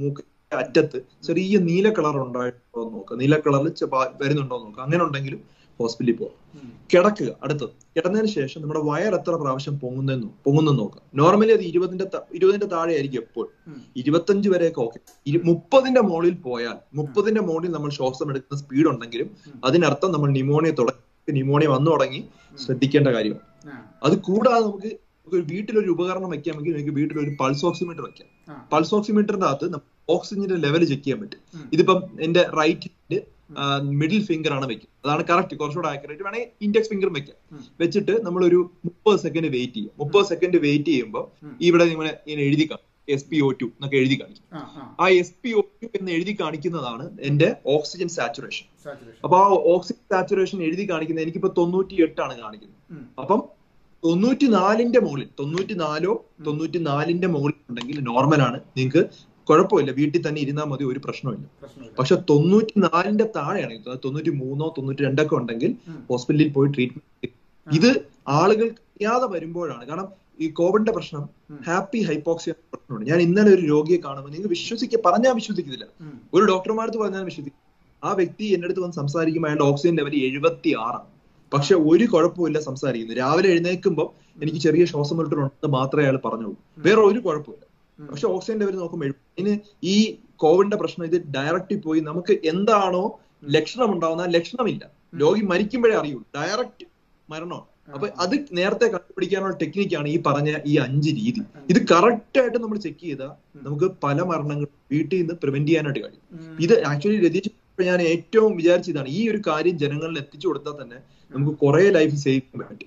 അറ്റത്ത് ചെറിയ നീല കളർ ഉണ്ടായിട്ടുണ്ടോ എന്ന് നോക്കുക നീല കളറിൽ വരുന്നുണ്ടോ എന്ന് നോക്കുക അങ്ങനെ ഉണ്ടെങ്കിലും ഹോസ്പിറ്റലിൽ പോകാം കിടക്കുക അടുത്തത് കിടന്നതിന് ശേഷം നമ്മുടെ വയർ എത്ര പ്രാവശ്യം പൊങ്ങുന്നെന്ന് പൊങ്ങുന്നു നോക്കുക നോർമലി അത് ഇരുപതിന്റെ ത- ഇരുപതിന്റെ താഴെ ആയിരിക്കും എപ്പോൾ ഇരുപത്തഞ്ച് വരെയൊക്കെ ഓക്കെ മുപ്പതിന്റെ മുകളിൽ പോയാൽ മുപ്പതിന്റെ മുകളിൽ നമ്മൾ ശ്വാസം എടുക്കുന്ന സ്പീഡ് ഉണ്ടെങ്കിലും അതിനർത്ഥം നമ്മൾ ന്യൂമോണിയ തുടങ്ങി ന്യൂമോണിയ വന്നു തുടങ്ങി ശ്രദ്ധിക്കേണ്ട കാര്യമാണ് അത് കൂടാതെ നമുക്ക് നമുക്ക് ഒരു വീട്ടിലൊരു ഉപകരണം വെക്കാമെങ്കിൽ നമുക്ക് വീട്ടിൽ ഒരു പൾസ് ഓക്സിമീറ്റർ വെക്കാം പൾസ് ഓക്സിമീറ്ററിന്റെ അകത്ത് നമുക്ക് ഓക്സിജന്റെ ലെവൽ ചെക്ക് ചെയ്യാൻ പറ്റും ഉം. ഇതിപ്പം എന്റെ റൈറ്റ് ഹാൻഡ് മിഡിൽ ഫിംഗർ ആണ് വെക്കുക അതാണ് കറക്റ്റ് കുറച്ചുകൂടെ ആക്യുറേറ്റ് വേണമെങ്കിൽ ഇൻഡെക്സ് ഫിംഗർ വെക്കാം ഉം. വെച്ചിട്ട് നമ്മളൊരു മുപ്പത് സെക്കൻഡ് വെയിറ്റ് ചെയ്യും മുപ്പത് സെക്കൻഡ് വെയിറ്റ് ചെയ്യുമ്പോൾ ഉം. ഇവിടെ ഇങ്ങനെ ഇങ്ങനെ എഴുതി കാണിക്കും എസ് പി ഒ ടു എന്നൊക്കെ എഴുതി കാണിക്കും ആ എസ് പി ഒ ടു എന്ന് എഴുതി കാണിക്കുന്നതാണ് എന്റെ ഓക്സിജൻ സാച്ചുറേഷൻ അപ്പൊ ആ ഓക്സിജൻ സാച്ചുറേഷൻ എഴുതി കാണിക്കുന്നത് എനിക്കിപ്പോ തൊണ്ണൂറ്റി എട്ടാണ് കാണിക്കുന്നത് അപ്പം തൊണ്ണൂറ്റി നാലിന്റെ മുകളിൽ തൊണ്ണൂറ്റി നാലോ തൊണ്ണൂറ്റി നാലിന്റെ മുകളിൽ ഉണ്ടെങ്കിൽ നോർമലാണ് നിങ്ങൾക്ക് കുഴപ്പമില്ല വീട്ടിൽ തന്നെ ഇരുന്നാൽ മതി ഒരു പ്രശ്നമില്ല പക്ഷെ തൊണ്ണൂറ്റി നാലിന്റെ താഴെയാണ് തൊണ്ണൂറ്റി മൂന്നോ തൊണ്ണൂറ്റി രണ്ടൊക്കെ ഉണ്ടെങ്കിൽ ഉം. ഹോസ്പിറ്റലിൽ പോയി ട്രീറ്റ്മെന്റ് ഇത് ആളുകൾ അറിയാതെ വരുമ്പോഴാണ് കാരണം ഈ കോവിഡിന്റെ പ്രശ്നം ഉം. ഹാപ്പി ഹൈപ്പോക്സിയ എന്ന പ്രശ്നമുണ്ട് ഞാൻ ഇന്നലെ ഒരു രോഗിയെ കാണുമ്പോൾ നിങ്ങൾ വിശ്വസിക്കുക പറഞ്ഞാൽ വിശ്വസിക്കുന്നില്ല ഒരു ഡോക്ടർമാർക്ക് പറഞ്ഞാൽ വിശ്വസിക്കും ആ വ്യക്തി എന്റെ അടുത്ത് വന്ന് സംസാരിക്കുമ്പോൾ അയാളുടെ ഓക്സിജൻ ലെവൽ എഴുപത്തി ആറാണ് പക്ഷെ ഒരു കുഴപ്പമില്ല സംസാരിക്കുന്നു രാവിലെ എഴുന്നേൽക്കുമ്പോൾ എനിക്ക് ചെറിയ ശ്വാസം മുട്ടലുണ്ടെന്ന് മാത്രമേ അയാൾ പറഞ്ഞുള്ളൂ വേറെ ഒരു കുഴപ്പമില്ല പക്ഷെ ഓക്സിജൻ ലെവൽ നോക്കുമ്പോൾ എഴുപത്. ഇതിന് ഈ കോവിഡിന്റെ പ്രശ്നം ഇത് ഡയറക്റ്റ് പോയി നമുക്ക് എന്താണോ ലക്ഷണം ഉണ്ടാവുന്ന ആ ലക്ഷണമില്ല രോഗി മരിക്കുമ്പോഴേ അറിയുള്ളൂ ഡയറക്റ്റ് മരണമാണ് അപ്പൊ അത് നേരത്തെ കണ്ടുപിടിക്കാനുള്ള ടെക്നിക്കാണ് ഈ പറഞ്ഞ ഈ അഞ്ച് രീതി ഇത് കറക്റ്റ് ആയിട്ട് നമ്മൾ ചെക്ക് ചെയ്താൽ നമുക്ക് പല മരണങ്ങളും വീട്ടിൽ നിന്ന് പ്രിവെന്റ് ചെയ്യാനായിട്ട് കഴിയും ഇത് ആക്ച്വലി രതീഷ് ഇപ്പൊ ഞാൻ ഏറ്റവും വിചാരിച്ചതാണ് ഈ ഒരു കാര്യം ജനങ്ങളിൽ എത്തിച്ചു കൊടുത്താൽ തന്നെ നമുക്ക് കുറെ ലൈഫ് സേവ് ചെയ്യാൻ പറ്റും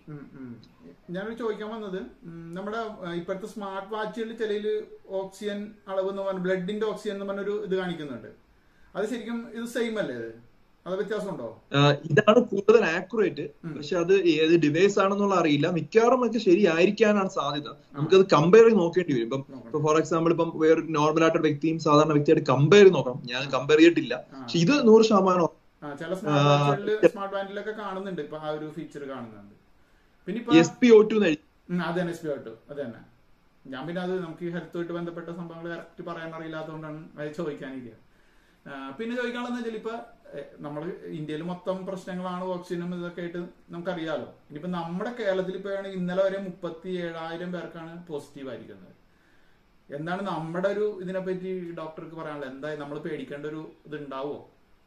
ഞാനൊരു ചോദിക്കാൻ വന്നത് ഉം, നമ്മുടെ ആ, ഇപ്പോഴത്തെ സ്മാർട്ട് വാച്ചുകളിൽ ചിലയിൽ ഓക്സിജൻ അളവ് എന്ന് പറഞ്ഞ ബ്ലഡിന്റെ ഓക്സിജൻ എന്ന് പറഞ്ഞൊരു ഇത് കാണിക്കുന്നുണ്ട് അത് ശരിക്കും ഇത് സെയിം അല്ലേ ഇത് അത് വ്യത്യാസമുണ്ടോ ആഹ് ഇതാണ് കൂടുതൽ ആക്യുറേറ്റ് ഉം. പക്ഷെ അത് ഏത് ഡിവൈസ് ആണെന്നുള്ള അറിയില്ല മിക്കവാറും ഒക്കെ ശരിയായിരിക്കാനാണ് സാധ്യത നമുക്കത് കമ്പയർ ചെയ്ത് നോക്കേണ്ടി വരും ഇപ്പം ഇപ്പൊ ഫോർ എക്സാമ്പിൾ ഇപ്പം വേറെ നോർമൽ ആയിട്ടൊരു വ്യക്തിയും സാധാരണ വ്യക്തിയായിട്ട് കമ്പയർ ചെയ്ത് നോക്കണം ഞാൻ കമ്പയർ ചെയ്തിട്ടില്ല ആ. പക്ഷെ ഇത് നൂറ് ശതമാനം ആ, ചില സ്മാർട്ട് ആ, വാച്ചുകളിൽ സ്മാർട്ട് ബാൻഡിലൊക്കെ കാണുന്നുണ്ട് ഇപ്പൊ ആ ഒരു ഫീച്ചർ കാണുന്നുണ്ട് പിന്നെ ഇപ്പൊ എസ് പി ഒ ടു എഴുതി ഉം, അത് തന്നെ എസ് പി ആയിട്ട് അത് തന്നെ ഞാൻ പിന്നെ അത് നമുക്ക് ഈ ഹെൽത്തുമായിട്ട് ബന്ധപ്പെട്ട സംഭവങ്ങൾ കറക്റ്റ് പറയാൻ അറിയില്ലാത്തതുകൊണ്ടാണ് അത് ചോദിക്കാനിരിക്കുക ആ, പിന്നെ ചോദിക്കാനുള്ളതെന്ന് വെച്ചാൽ ഇപ്പൊ നമ്മൾ ഇന്ത്യയിൽ മൊത്തം പ്രശ്നങ്ങളാണ് ഓക്സിജനും ഇതൊക്കെ ആയിട്ട് നമുക്കറിയാലോ ഇനിയിപ്പോ നമ്മുടെ കേരളത്തിൽ ഇപ്പൊ ഇന്നലെ വരെ മുപ്പത്തി ഏഴായിരം പേർക്കാണ് പോസിറ്റീവ് ആയിരിക്കുന്നത് എന്താണ് നമ്മുടെ ഒരു ഇതിനെപ്പറ്റി ഡോക്ടർക്ക് പറയാനുള്ളത് എന്താ നമ്മൾ പേടിക്കേണ്ട ഒരു ഇത് ഉണ്ടാവോ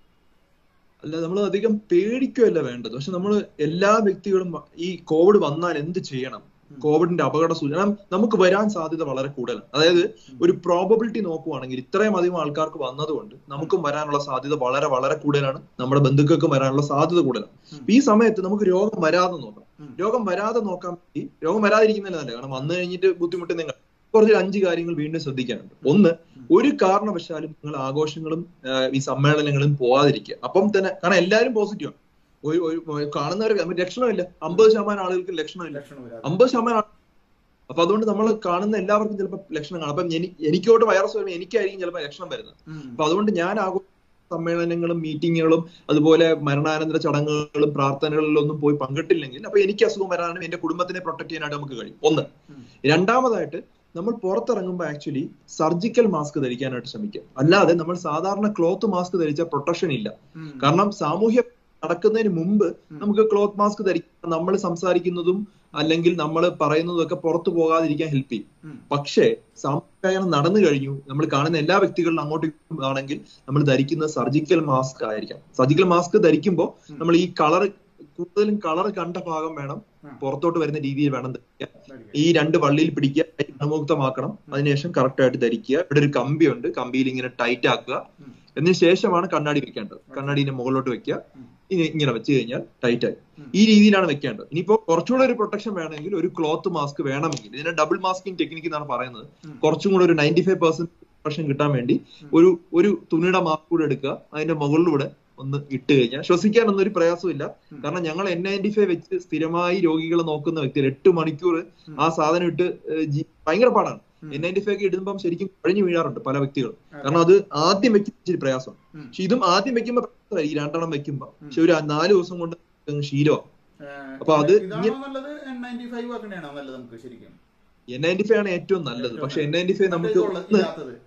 അല്ല നമ്മൾ അധികം പേടിക്കുകയല്ല വേണ്ടത് പക്ഷെ നമ്മൾ എല്ലാ വ്യക്തികളും ഈ കോവിഡ് വന്നാൽ എന്ത് ചെയ്യണം കോവിഡിന്റെ അപകട സൂചന നമുക്ക് വരാൻ സാധ്യത വളരെ കൂടുതലാണ് അതായത് ഒരു പ്രോബബിലിറ്റി നോക്കുവാണെങ്കിൽ ഇത്രയും അധികം ആൾക്കാർക്ക് വന്നതുകൊണ്ട് നമുക്കും വരാനുള്ള സാധ്യത വളരെ വളരെ കൂടുതലാണ് നമ്മുടെ ബന്ധുക്കൾക്കും വരാനുള്ള സാധ്യത കൂടുതലാണ് അപ്പൊ ഈ സമയത്ത് നമുക്ക് രോഗം വരാതെ നോക്കാം ഉം. രോഗം വരാതെ നോക്കാൻ വേണ്ടി രോഗം വരാതിരിക്കുന്നില്ല നല്ല കാരണം വന്നു കഴിഞ്ഞിട്ട് ബുദ്ധിമുട്ട് നിങ്ങൾ കുറച്ച് അഞ്ച് കാര്യങ്ങൾ വീണ്ടും ശ്രദ്ധിക്കാനുണ്ട് ഒന്ന് ഒരു കാരണവശാലും നിങ്ങൾ ആഘോഷങ്ങളും ആ, ഈ സമ്മേളനങ്ങളും പോവാതിരിക്കുക അപ്പം തന്നെ കാരണം എല്ലാവരും പോസിറ്റീവ് ആണ് ഒരു ഒരു കാണുന്നവർക്ക് ലക്ഷണമില്ല അമ്പത് ശതമാനം ആളുകൾക്ക് ലക്ഷണമില്ല ലക്ഷണം വരാതെ അമ്പത് ശതമാനം ആൾ- അപ്പൊ അതുകൊണ്ട് നമ്മൾ കാണുന്ന എല്ലാവർക്കും ചിലപ്പോൾ ലക്ഷണം കാണും അപ്പം എനി- എനിക്കോട്ട് വൈറസ് വരുമ്പോൾ എനിക്കായിരിക്കും ചിലപ്പോൾ ലക്ഷണം വരുന്നത് ഉം. അപ്പൊ അതുകൊണ്ട് ഞാൻ ആഘോഷ സമ്മേളനങ്ങളും മീറ്റിങ്ങുകളും അതുപോലെ മരണാനന്തര ചടങ്ങുകളും പ്രാർത്ഥനകളിലൊന്നും പോയി പങ്കിട്ടില്ലെങ്കിൽ അപ്പൊ എനിക്ക് അസുഖം വരാനും എന്റെ കുടുംബത്തിനെ പ്രൊട്ടക്ട് ചെയ്യാനായിട്ട് നമുക്ക് കഴിയും ഒന്ന് ഉം. രണ്ടാമതായിട്ട് നമ്മൾ പുറത്തിറങ്ങുമ്പോൾ ആക്ച്വലി സർജിക്കൽ മാസ്ക് ധരിക്കാനായിട്ട് ശ്രമിക്കുക അല്ലാതെ നമ്മൾ സാധാരണ ക്ലോത്ത് മാസ്ക് ധരിച്ചാൽ പ്രൊട്ടക്ഷൻ ഇല്ല ഉം. കാരണം സാമൂഹ്യ നടക്കുന്നതിന് മുമ്പ് നമുക്ക് ക്ലോത്ത് മാസ്ക് ധരിക്കാം നമ്മൾ സംസാരിക്കുന്നതും അല്ലെങ്കിൽ നമ്മൾ പറയുന്നതും ഒക്കെ പുറത്തു പോകാതിരിക്കാൻ ഹെൽപ്പ് ചെയ്യും ഉം. പക്ഷേ സാമൂഹികം നടന്നു കഴിഞ്ഞു നമ്മൾ കാണുന്ന എല്ലാ വ്യക്തികളിലും അങ്ങോട്ടും ഇങ്ങോട്ടും ആണെങ്കിൽ നമ്മൾ ധരിക്കുന്ന സർജിക്കൽ മാസ്ക് ആയിരിക്കാം സർജിക്കൽ മാസ്ക് ധരിക്കുമ്പോൾ നമ്മൾ ഈ കളർ കൂടുതലും കളർ കണ്ട ഭാഗം വേണം ആ. പുറത്തോട്ട് വരുന്ന രീതിയിൽ വേണം ധരിക്കാൻ ധരിക്കാം. ഈ രണ്ട് വള്ളിയിൽ പിടിക്കുക കൈ അണുമുക്തമാക്കണം അതിനുശേഷം കറക്റ്റ് ആയിട്ട് ധരിക്കുക ഇവിടെ ഒരു കമ്പിയുണ്ട് കമ്പിയിൽ ഇങ്ങനെ ടൈറ്റ് ആക്കുക ഉം. എന്നതിന് ശേഷമാണ് കണ്ണാടി വെക്കേണ്ടത് കണ്ണാടിന്റെ മുകളിലോട്ട് വെക്കുക ഉം. ഇനി ഇങ്ങനെ വെച്ച് കഴിഞ്ഞാൽ ടൈറ്റ് ആയി ഉം. ഈ രീതിയിലാണ് വെക്കേണ്ടത് ഇനിയിപ്പോ കുറച്ചുകൂടെ ഒരു പ്രൊട്ടക്ഷൻ വേണമെങ്കിൽ ഒരു ക്ലോത്ത് മാസ്ക് വേണമെങ്കിൽ ഇതിനെ ഡബിൾ മാസ്കിംഗ് ടെക്നിക്ക് എന്നാണ് പറയുന്നത് ഉം. കുറച്ചും കൂടെ ഒരു നയൻറ്റി ഫൈവ് പെർസെന്റ് പ്രൊട്ടക്ഷൻ കിട്ടാൻ വേണ്ടി ഒരു ഒരു തുണിയുടെ മാസ്ക് കൂടെ എടുക്കുക അതിന്റെ മുകളിലൂടെ ഒന്ന് ഇട്ട് കഴിഞ്ഞാൽ ശ്വസിക്കാനൊന്നും ഒരു പ്രയാസമില്ല ഉം. കാരണം ഞങ്ങൾ എൻ നയൻറ്റി ഫൈവ് വെച്ച് സ്ഥിരമായി രോഗികളെ നോക്കുന്ന വ്യക്തികൾ എട്ട് മണിക്കൂർ ഉം. ആ സാധനം ഇട്ട് ഏഹ്, ജി- ഭയങ്കര പാടാണ് ഉം. എൻ നയൻറ്റി ഫൈവ് ഒക്കെ ഇടുമ്പം ശരിക്കും കുഴഞ്ഞു വീഴാറുണ്ട് പല വ്യക്തികളും അതെ. കാരണം അത് ആദ്യം വെക്കുന്ന ഇച്ചിരി പ്രയാസമാണ് ഉം. പക്ഷെ ഇതും ആദ്യം വെക്കുമ്പോ പ്രയാസമില്ല. ഈ രണ്ടെണ്ണം വെക്കുമ്പോ പക്ഷെ ഒരു നാല് ദിവസം കൊണ്ട് അങ്ങ് ശീലമാണ് ഏഹ്, അപ്പൊ അത് ഇതാണോ ഇങ്ങനെ- നല്ലത് എൻ നയൻറ്റി ഫൈവ് ആക്കണേണോ നല്ലത് നമുക്ക് ശരിക്കും എൻ നയൻറ്റി ഫൈവ് ആണ് ഏറ്റവും നല്ലത് ഏറ്റവും പക്ഷെ എൻ നല്ലത്. നയൻറ്റി ഫൈവ് മറ്റേ നമുക്ക് ഇതുള്ള- ഒന്ന് ഇല്ലാത്തത്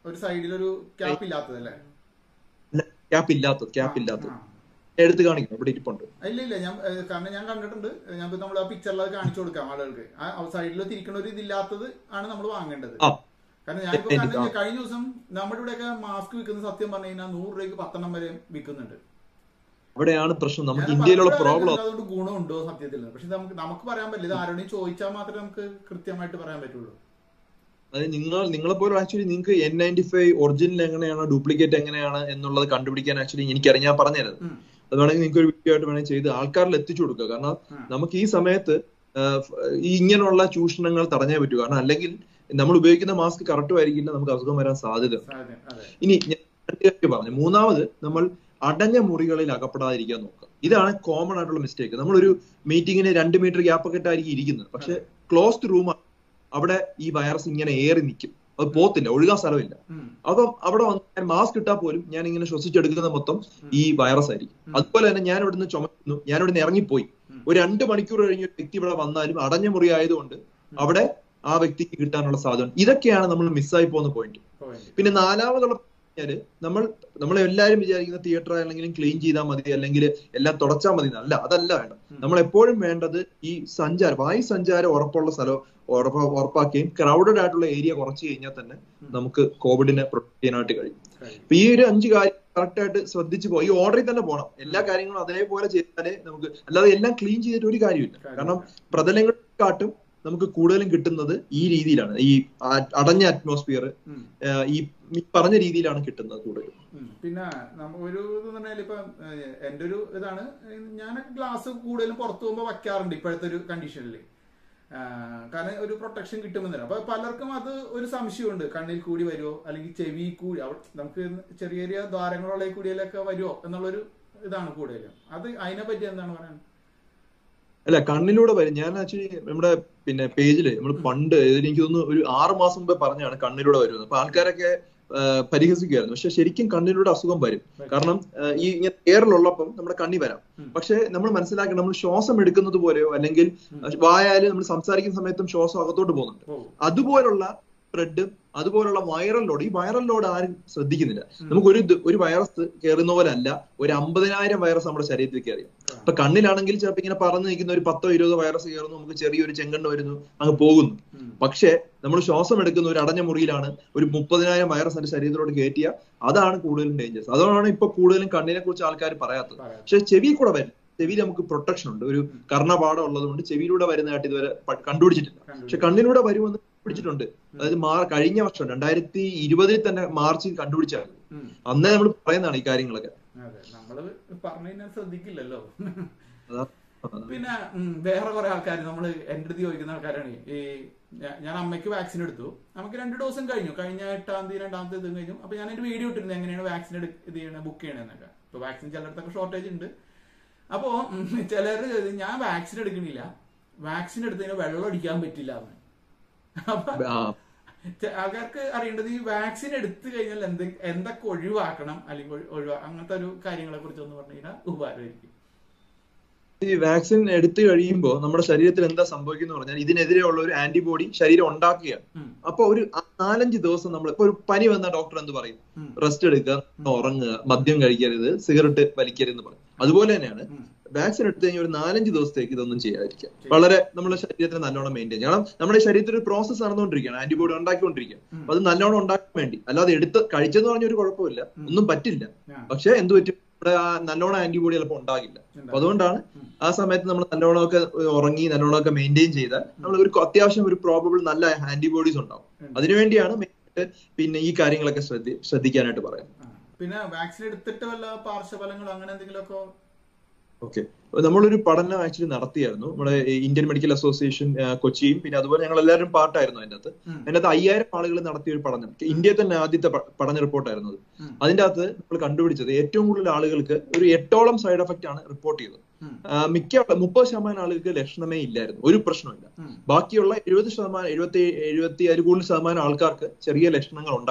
ഒരു സൈഡിലൊരു ക്യാപ്പ് ഇല്ലാത്തതല്ലേ ക്യാപ്പ് ഇല്ലാത്തത് ക്യാപ്പ് ഇല്ലാത്തത് ആ. എടുത്ത് കാണിക്കണം ഇവിടെ ഇരിപ്പുണ്ട് ഇല്ല ഇല്ല ഞാൻ ഏഹ്, കാരണം ഞാൻ കണ്ടിട്ടുണ്ട് ഞാൻ നമ്മൾ ആ പിക്ചറിൽ അത് കാണിച്ചു കൊടുക്കാം ആളുകൾക്ക് ആ സൈഡിൽ തിരിക്കണ ഒരു ഇതില്ലാത്തത് ആണ് നമ്മൾ വാങ്ങേണ്ടത് ആ കാരണം ഞാനിപ്പോ എനിക്ക് കണ്ടില്ല കഴിഞ്ഞ ദിവസം നമ്മുടെ ഇവിടെയൊക്കെ മാസ്ക് വിൽക്കുന്ന സത്യം പറഞ്ഞു കഴിഞ്ഞാൽ നൂറ് രൂപയ്ക്ക് പത്തെണ്ണം വരെ വിൽക്കുന്നുണ്ട് അവിടെയാണ് പ്രശ്നം നമുക്ക് ഞാൻ ഇന്ത്യയിലുള്ള പലപ്പോഴും പ്രോബ്ലം ആലോചിക്കുന്നത് അതുകൊണ്ട് ഗുണമുണ്ടോ സത്യത്തിൽ പക്ഷെ നമുക്ക് നമുക്ക് പറയാൻ പറ്റില്ല ഇത് ആരോടെയും ചോദിച്ചാൽ മാത്രമേ നമുക്ക് കൃത്യമായിട്ട് പറയാൻ പറ്റുള്ളൂ അതായത് നിങ്ങൾ നിങ്ങളെ പോലെ ആക്ച്വലി നിങ്ങൾക്ക് എൻ നയൻറ്റി ഫൈവ് ഒറിജിനൽ എങ്ങനെയാണ് ഡ്യൂപ്ലിക്കേറ്റ് എങ്ങനെയാണ് എന്നുള്ളത് കണ്ടുപിടിക്കാൻ ആക്ച്വലി എനിക്കറിയാം ഞാൻ പറഞ്ഞുതരാം ഉം. അത് വേണമെങ്കിൽ നിങ്ങൾക്ക് ഒരു വീഡിയോ ആയിട്ട് വേണമെങ്കിൽ ചെയ്ത് ആൾക്കാരിൽ എത്തിച്ചു കൊടുക്കുക കാരണം ഉം. നമുക്ക് ഈ സമയത്ത് ആഹ്, ഈ ഇങ്ങനെയുള്ള ചൂഷണങ്ങൾ തടഞ്ഞേ പറ്റൂ കാരണം അല്ലെങ്കിൽ നമ്മൾ ഉപയോഗിക്കുന്ന മാസ്ക് കറക്റ്റും ആയിരിക്കില്ല നമുക്ക് അസുഖം വരാൻ സാധ്യത സാധ്യത അതെ ഇനി ഞാൻ രണ്ട് കാര്യം പറഞ്ഞു മൂന്നാമത് നമ്മൾ അടഞ്ഞ മുറികളിൽ അകപ്പെടാതിരിക്കാൻ നോക്കുക ഇതാണ് കോമൺ ആയിട്ടുള്ള മിസ്റ്റേക്ക് നമ്മളൊരു മീറ്റിങ്ങിന് രണ്ട് മീറ്റർ ഗ്യാപ്പ് ഒക്കെ ആയിരിക്കും ഇരിക്കുന്നത് പക്ഷെ ക്ലോസ്ഡ് റൂമാണ് അവിടെ ഈ വൈറസ് ഇങ്ങനെ ഏറി നിൽക്കും അത് പോത്തില്ല ഒഴുകാൻ സ്ഥലമില്ല ഉം. അപ്പം അവിടെ വന്ന് മാസ്ക് ഇട്ടാൽ പോലും ഞാൻ ഇങ്ങനെ ശ്വസിച്ചെടുക്കുന്ന മൊത്തം ഈ വൈറസ് ആയിരിക്കും ഉം. അതുപോലെ തന്നെ ഞാൻ ഇവിടുന്ന് ചുമക്കുന്നു ഞാൻ ഇവിടുന്ന് ഇറങ്ങിപ്പോയി ഉം. ഒരു രണ്ട് മണിക്കൂർ കഴിഞ്ഞ് ഒരു വ്യക്തി ഇവിടെ വന്നാലും അടഞ്ഞ മുറി ആയതുകൊണ്ട് അവിടെ ആ വ്യക്തിക്ക് കിട്ടാനുള്ള സാധ്യത ഇതൊക്കെയാണ് നമ്മൾ മിസ്സായി പോകുന്ന പോയിന്റ് പോയിന്റ് പിന്നെ നാലാമതുള്ള പറഞ്ഞാല് നമ്മൾ നമ്മൾ എല്ലാവരും വിചാരിക്കുന്ന തിയേറ്റർ ആണെങ്കിലും ക്ലീൻ ചെയ്താൽ മതി അല്ലെങ്കിൽ എല്ലാം തുടച്ചാൽ മതി അല്ല അതല്ല വേണ്ട നമ്മൾ എപ്പോഴും വേണ്ടത് ഈ സഞ്ചാരം വായു സഞ്ചാരം ഉറപ്പുള്ള സ്ഥലം ഉറപ്പ ഉറപ്പാക്കുകയും ക്രൗഡഡ് ആയിട്ടുള്ള ഏരിയ കുറച്ച് കഴിഞ്ഞാൽ തന്നെ നമുക്ക് കോവിഡിനെ പ്രൊട്ടക്ട് ചെയ്യാനായിട്ട് കഴിയും അപ്പൊ ഈ ഒരു അഞ്ച് കാര്യം കറക്റ്റ് ആയിട്ട് ശ്രദ്ധിച്ചു പോകും ഈ ഓർഡറിൽ തന്നെ പോകണം എല്ലാ കാര്യങ്ങളും അതേപോലെ ചെയ്താലേ നമുക്ക് അല്ലാതെ എല്ലാം ക്ലീൻ ചെയ്തിട്ട് ഒരു കാര്യമില്ല കാരണം പ്രതലങ്ങളെക്കാട്ടും നമുക്ക് കൂടുതലും കിട്ടുന്നത് ഈ രീതിയിലാണ് ഈ ആ- അടഞ്ഞ അറ്റ്മോസ്ഫിയർ ഉം. ഈ ഈ പറഞ്ഞ രീതിയിലാണ് കിട്ടുന്നത് കൂടുതലും ഉം. പിന്നെ നമ്മ ഒരു ഇത് പറഞ്ഞാൽ ഇപ്പൊ ഏഹ്, എന്റെ ഒരു ഇതാണ് ഞാനൊക്കെ ഗ്ലാസ് കൂടുതലും പുറത്തു പോകുമ്പോൾ വയ്ക്കാറുണ്ട് ഇപ്പോഴത്തെ ഒരു കണ്ടീഷനിൽ കാരണം ഒരു പ്രൊട്ടക്ഷൻ കിട്ടുമെന്നില്ല അപ്പൊ പലർക്കും അത് ഒരു സംശയമുണ്ട് കണ്ണിൽ കൂടി വരുമോ അല്ലെങ്കിൽ ചെവി കൂടി അവ- നമുക്ക് ചെറിയ ചെറിയ ദ്വാരങ്ങളുള്ള കൂടിയിലൊക്കെ വരുമോ എന്നുള്ളൊരു ഇതാണ് കൂടുതലും അത് അതിനെ പറ്റി എന്താണ് പറയാൻ അല്ല കണ്ണിലൂടെ വരും ഞാൻ ആക്ച്വലി നമ്മുടെ പിന്നെ പേജില് നമ്മൾ പണ്ട് എനിക്ക് തോന്നുന്നു ഒരു ആറ് മാസം മുമ്പേ പറഞ്ഞാണ് കണ്ണിലൂടെ വരുന്നത് അപ്പൊ ആൾക്കാരൊക്കെ ആ, പരിഹസിക്കുമായിരുന്നു പക്ഷെ ശരിക്കും കണ്ണിലൂടെ അസുഖം വരും കാരണം ആ, ഈ ഇങ്ങനെ എയറിലുള്ളപ്പം നമ്മുടെ കണ്ണി വരാം ഉം. പക്ഷെ നമ്മൾ മനസ്സിലാക്കണം നമ്മൾ ശ്വാസം എടുക്കുന്നത് പോലെയോ അല്ലെങ്കിൽ വായാല് നമ്മൾ സംസാരിക്കുന്ന സമയത്തും ശ്വാസം അകത്തോട്ട് പോകുന്നുണ്ട് പോകും അതുപോലുള്ള സ്പ്രെഡും അതുപോലുള്ള വൈറൽ ലോഡ് ഈ വൈറൽ ലോഡ് ആരും ശ്രദ്ധിക്കുന്നില്ല നമുക്ക് ഒരു ഇത്- ഒരു വൈറസ് കയറുന്ന പോലെ അല്ല ഒരു അമ്പതിനായിരം വൈറസ് നമ്മുടെ ശരീരത്തിൽ കയറി ഇപ്പൊ കണ്ണിലാണെങ്കിൽ ചിലപ്പോൾ ഇങ്ങനെ പറന്ന് നിൽക്കുന്ന ഒരു പത്തോ ഇരുപതോ വൈറസ് കയറുന്നു നമുക്ക് ചെറിയൊരു ചെങ്കണ്ണ് വരുന്നു അങ്ങ് പോകുന്നു ഉം. പക്ഷേ നമ്മൾ ശ്വാസം എടുക്കുന്ന ഒരു അടഞ്ഞ മുറിയിലാണ് ഒരു മുപ്പതിനായിരം വൈറസ് എന്റെ ശരീരത്തിലോട്ട് കയറ്റിയ അതാണ് കൂടുതലും ഡേഞ്ചേഴ്സ് അതുകൊണ്ടാണ് ഇപ്പൊ കൂടുതലും കണ്ണിനെ കുറിച്ച് ആൾക്കാർ പറയാത്തത് പറയാം. പക്ഷെ ചെവി കൂടെ വരും ചെവിയിൽ നമുക്ക് പ്രൊട്ടക്ഷൻ ഉണ്ട് ഒരു കർണപാഠം ഉള്ളത് കൊണ്ട് ചെവിയിലൂടെ വരുന്നതായിട്ട് ഇതുവരെ പ- കണ്ടുപിടിച്ചിട്ടില്ല പക്ഷെ കണ്ണിലൂടെ വരുമെന്ന് പിടിച്ചിട്ടുണ്ട് അതായത് മാ കഴിഞ്ഞ വർഷം രണ്ടായിരത്തി ഇരുപതിൽ തന്നെ മാർച്ചിൽ കണ്ടുപിടിച്ചാണ് ഉം. അന്നേ നമ്മൾ പറയുന്നതാണ് ഈ കാര്യങ്ങളൊക്കെ അതെ നമ്മള് പറഞ്ഞു കഴിഞ്ഞാൽ ശ്രദ്ധിക്കില്ലല്ലോ അതാ പിന്നെ ഉം, വേറെ കുറെ ആൾക്കാർ നമ്മൾ എന്റെ അടുത്ത് ചോദിക്കുന്ന ആൾക്കാരാണ് ഈ ഞാ- ഞാൻ അമ്മയ്ക്ക് വാക്സിൻ എടുത്തു നമുക്ക് രണ്ട് ഡോസും കഴിഞ്ഞു കഴിഞ്ഞ എട്ടാം തീയതി രണ്ടാമത്തെ ഇതും കഴിഞ്ഞു അപ്പൊ ഞാൻ എന്റെ വീഡിയോ ഇട്ടിരുന്നു എങ്ങനെയാണ് വാക്സിൻ ഇത് ചെയ്യണ ബുക്ക് ചെയ്യണമെന്നൊക്കെ ഇപ്പൊ വാക്സിൻ ചിലയിടത്തൊക്കെ ഷോർട്ടേജ് ഉണ്ട് അപ്പോ ഉം, ചിലര് ചോദിച്ചു, ഞാൻ വാക്സിൻ എടുക്കണില്ല വാക്സിൻ എടുത്തതിന് വെള്ളം അടിക്കാൻ പറ്റില്ല എന്ന് അപ്പൊ ആ, ചെ- ആൾക്കാർക്ക് അറിയേണ്ടത് ഈ വാക്സിൻ എടുത്തു കഴിഞ്ഞാൽ എന്ത് എന്തൊക്കെ ഒഴിവാക്കണം അല്ലെങ്കിൽ ഒഴി- ഒഴിവാ അങ്ങനത്തെ ഒരു കാര്യങ്ങളെ കുറിച്ച് ഒന്ന് പറഞ്ഞു കഴിഞ്ഞാൽ ഉപകാരമായിരിക്കും ഈ വാക്സിൻ എടുത്തു കഴിയുമ്പോൾ നമ്മുടെ ശരീരത്തിൽ എന്താ സംഭവിക്കുന്ന പറഞ്ഞാൽ ഇതിനെതിരെയുള്ള ഒരു ആന്റിബോഡി ശരീരം ഉണ്ടാക്കുകയാണ് ഉം. അപ്പൊ ഒരു ആ- നാലഞ്ച് ദിവസം നമ്മൾ ഇപ്പൊ ഒരു പനി വന്ന ഡോക്ടർ എന്ത് പറയും ഉം. റെസ്റ്റ് എടുക്കുക ഉറങ്ങുക മദ്യം കഴിക്കരുത് സിഗരറ്റ് വലിക്കരുത് എന്ന് പറയും അതുപോലെ തന്നെയാണ് ഉം. വാക്സിൻ എടുത്തു കഴിഞ്ഞാൽ ഒരു നാലഞ്ച് ദിവസത്തേക്ക് ഇതൊന്നും ചെയ്യാതിരിക്കുക വളരെ നമ്മുടെ ശരീരത്തിന് നല്ലോണം മെയിൻറ്റെയിൻ ചെയ്യണം നമ്മുടെ ശരീരത്തിൽ ഒരു പ്രോസസ്സ് നടന്നുകൊണ്ടിരിക്കുകയാണ് ആന്റിബോഡി ഉണ്ടാക്കിക്കൊണ്ടിരിക്കുക ഉം. അപ്പൊ അത് നല്ലോണം ഉണ്ടാക്കാൻ വേണ്ടി അല്ലാതെ എടുത്ത് കഴിച്ചെന്ന് പറഞ്ഞ ഒരു കുഴപ്പമില്ല ഒന്നും പറ്റില്ല ആ. പക്ഷെ എന്ത് പറ്റും ഇവിടെ ആ നല്ലോണം ആന്റിബോഡി ചിലപ്പോൾ ഉണ്ടാകില്ല അപ്പൊ അതുകൊണ്ടാണ് ഉം. ആ സമയത്ത് നമ്മൾ നല്ലോണമൊക്കെ ഉറങ്ങി നല്ലോണമൊക്കെ മെയിൻറ്റെയിൻ ചെയ്താൽ നമ്മൾ ഒരു അത്യാവശ്യം ഒരു പ്രോബബിൾ നല്ല ആന്റിബോഡീസ് ഉണ്ടാവും ഉം. അതിനുവേണ്ടിയാണ് main ആയിട്ട് പിന്നെ ഈ കാര്യങ്ങളൊക്കെ ശ്രദ്ധി ശ്രദ്ധിക്കാനായിട്ട് പറയാം ആ. പിന്നെ വാക്സിൻ എടുത്തിട്ട് വല്ല പാർശ്വഫലങ്ങളോ അങ്ങനെ എന്തെങ്കിലുമൊക്കെ ഓക്കെ നമ്മളൊരു പഠനം ആക്ച്വലി നടത്തിയായിരുന്നു നമ്മുടെ ഈ ഇന്ത്യൻ മെഡിക്കൽ അസോസിയേഷൻ ആ, കൊച്ചിയും പിന്നെ അതുപോലെ ഞങ്ങൾ എല്ലാവരും പാർട്ടായിരുന്നു അതിന്റെ അകത്ത് ഉം. അതിന്റെ അകത്ത് അയ്യായിരം ആളുകൾ നടത്തിയ ഒരു പഠനം ഇന്ത്യയിൽ തന്നെ ആദ്യത്തെ പ- പഠന റിപ്പോർട്ടായിരുന്നു അത് ഉം. അതിന്റെ അകത്ത് നമ്മൾ കണ്ടുപിടിച്ചത് ഏറ്റവും കൂടുതൽ ആളുകൾക്ക് ഒരു എട്ടോളം സൈഡ് എഫക്റ്റ് ആണ് റിപ്പോർട്ട് ചെയ്തത് ഉം. ആ, മിക്ക മുപ്പത് ശതമാനം ആളുകൾക്ക് ലക്ഷണമേ ഇല്ലായിരുന്നു ഒരു പ്രശ്നമില്ല ഉം. ബാക്കിയുള്ള എഴുപത് ശതമാനം എഴുപത്തി എഴുപത്തി അതിൽ കൂടുതൽ ശതമാനം ആൾക്കാർക്ക് ചെറിയ ലക്ഷണങ്ങൾ ഉണ്ടായിട്ടുണ്ട്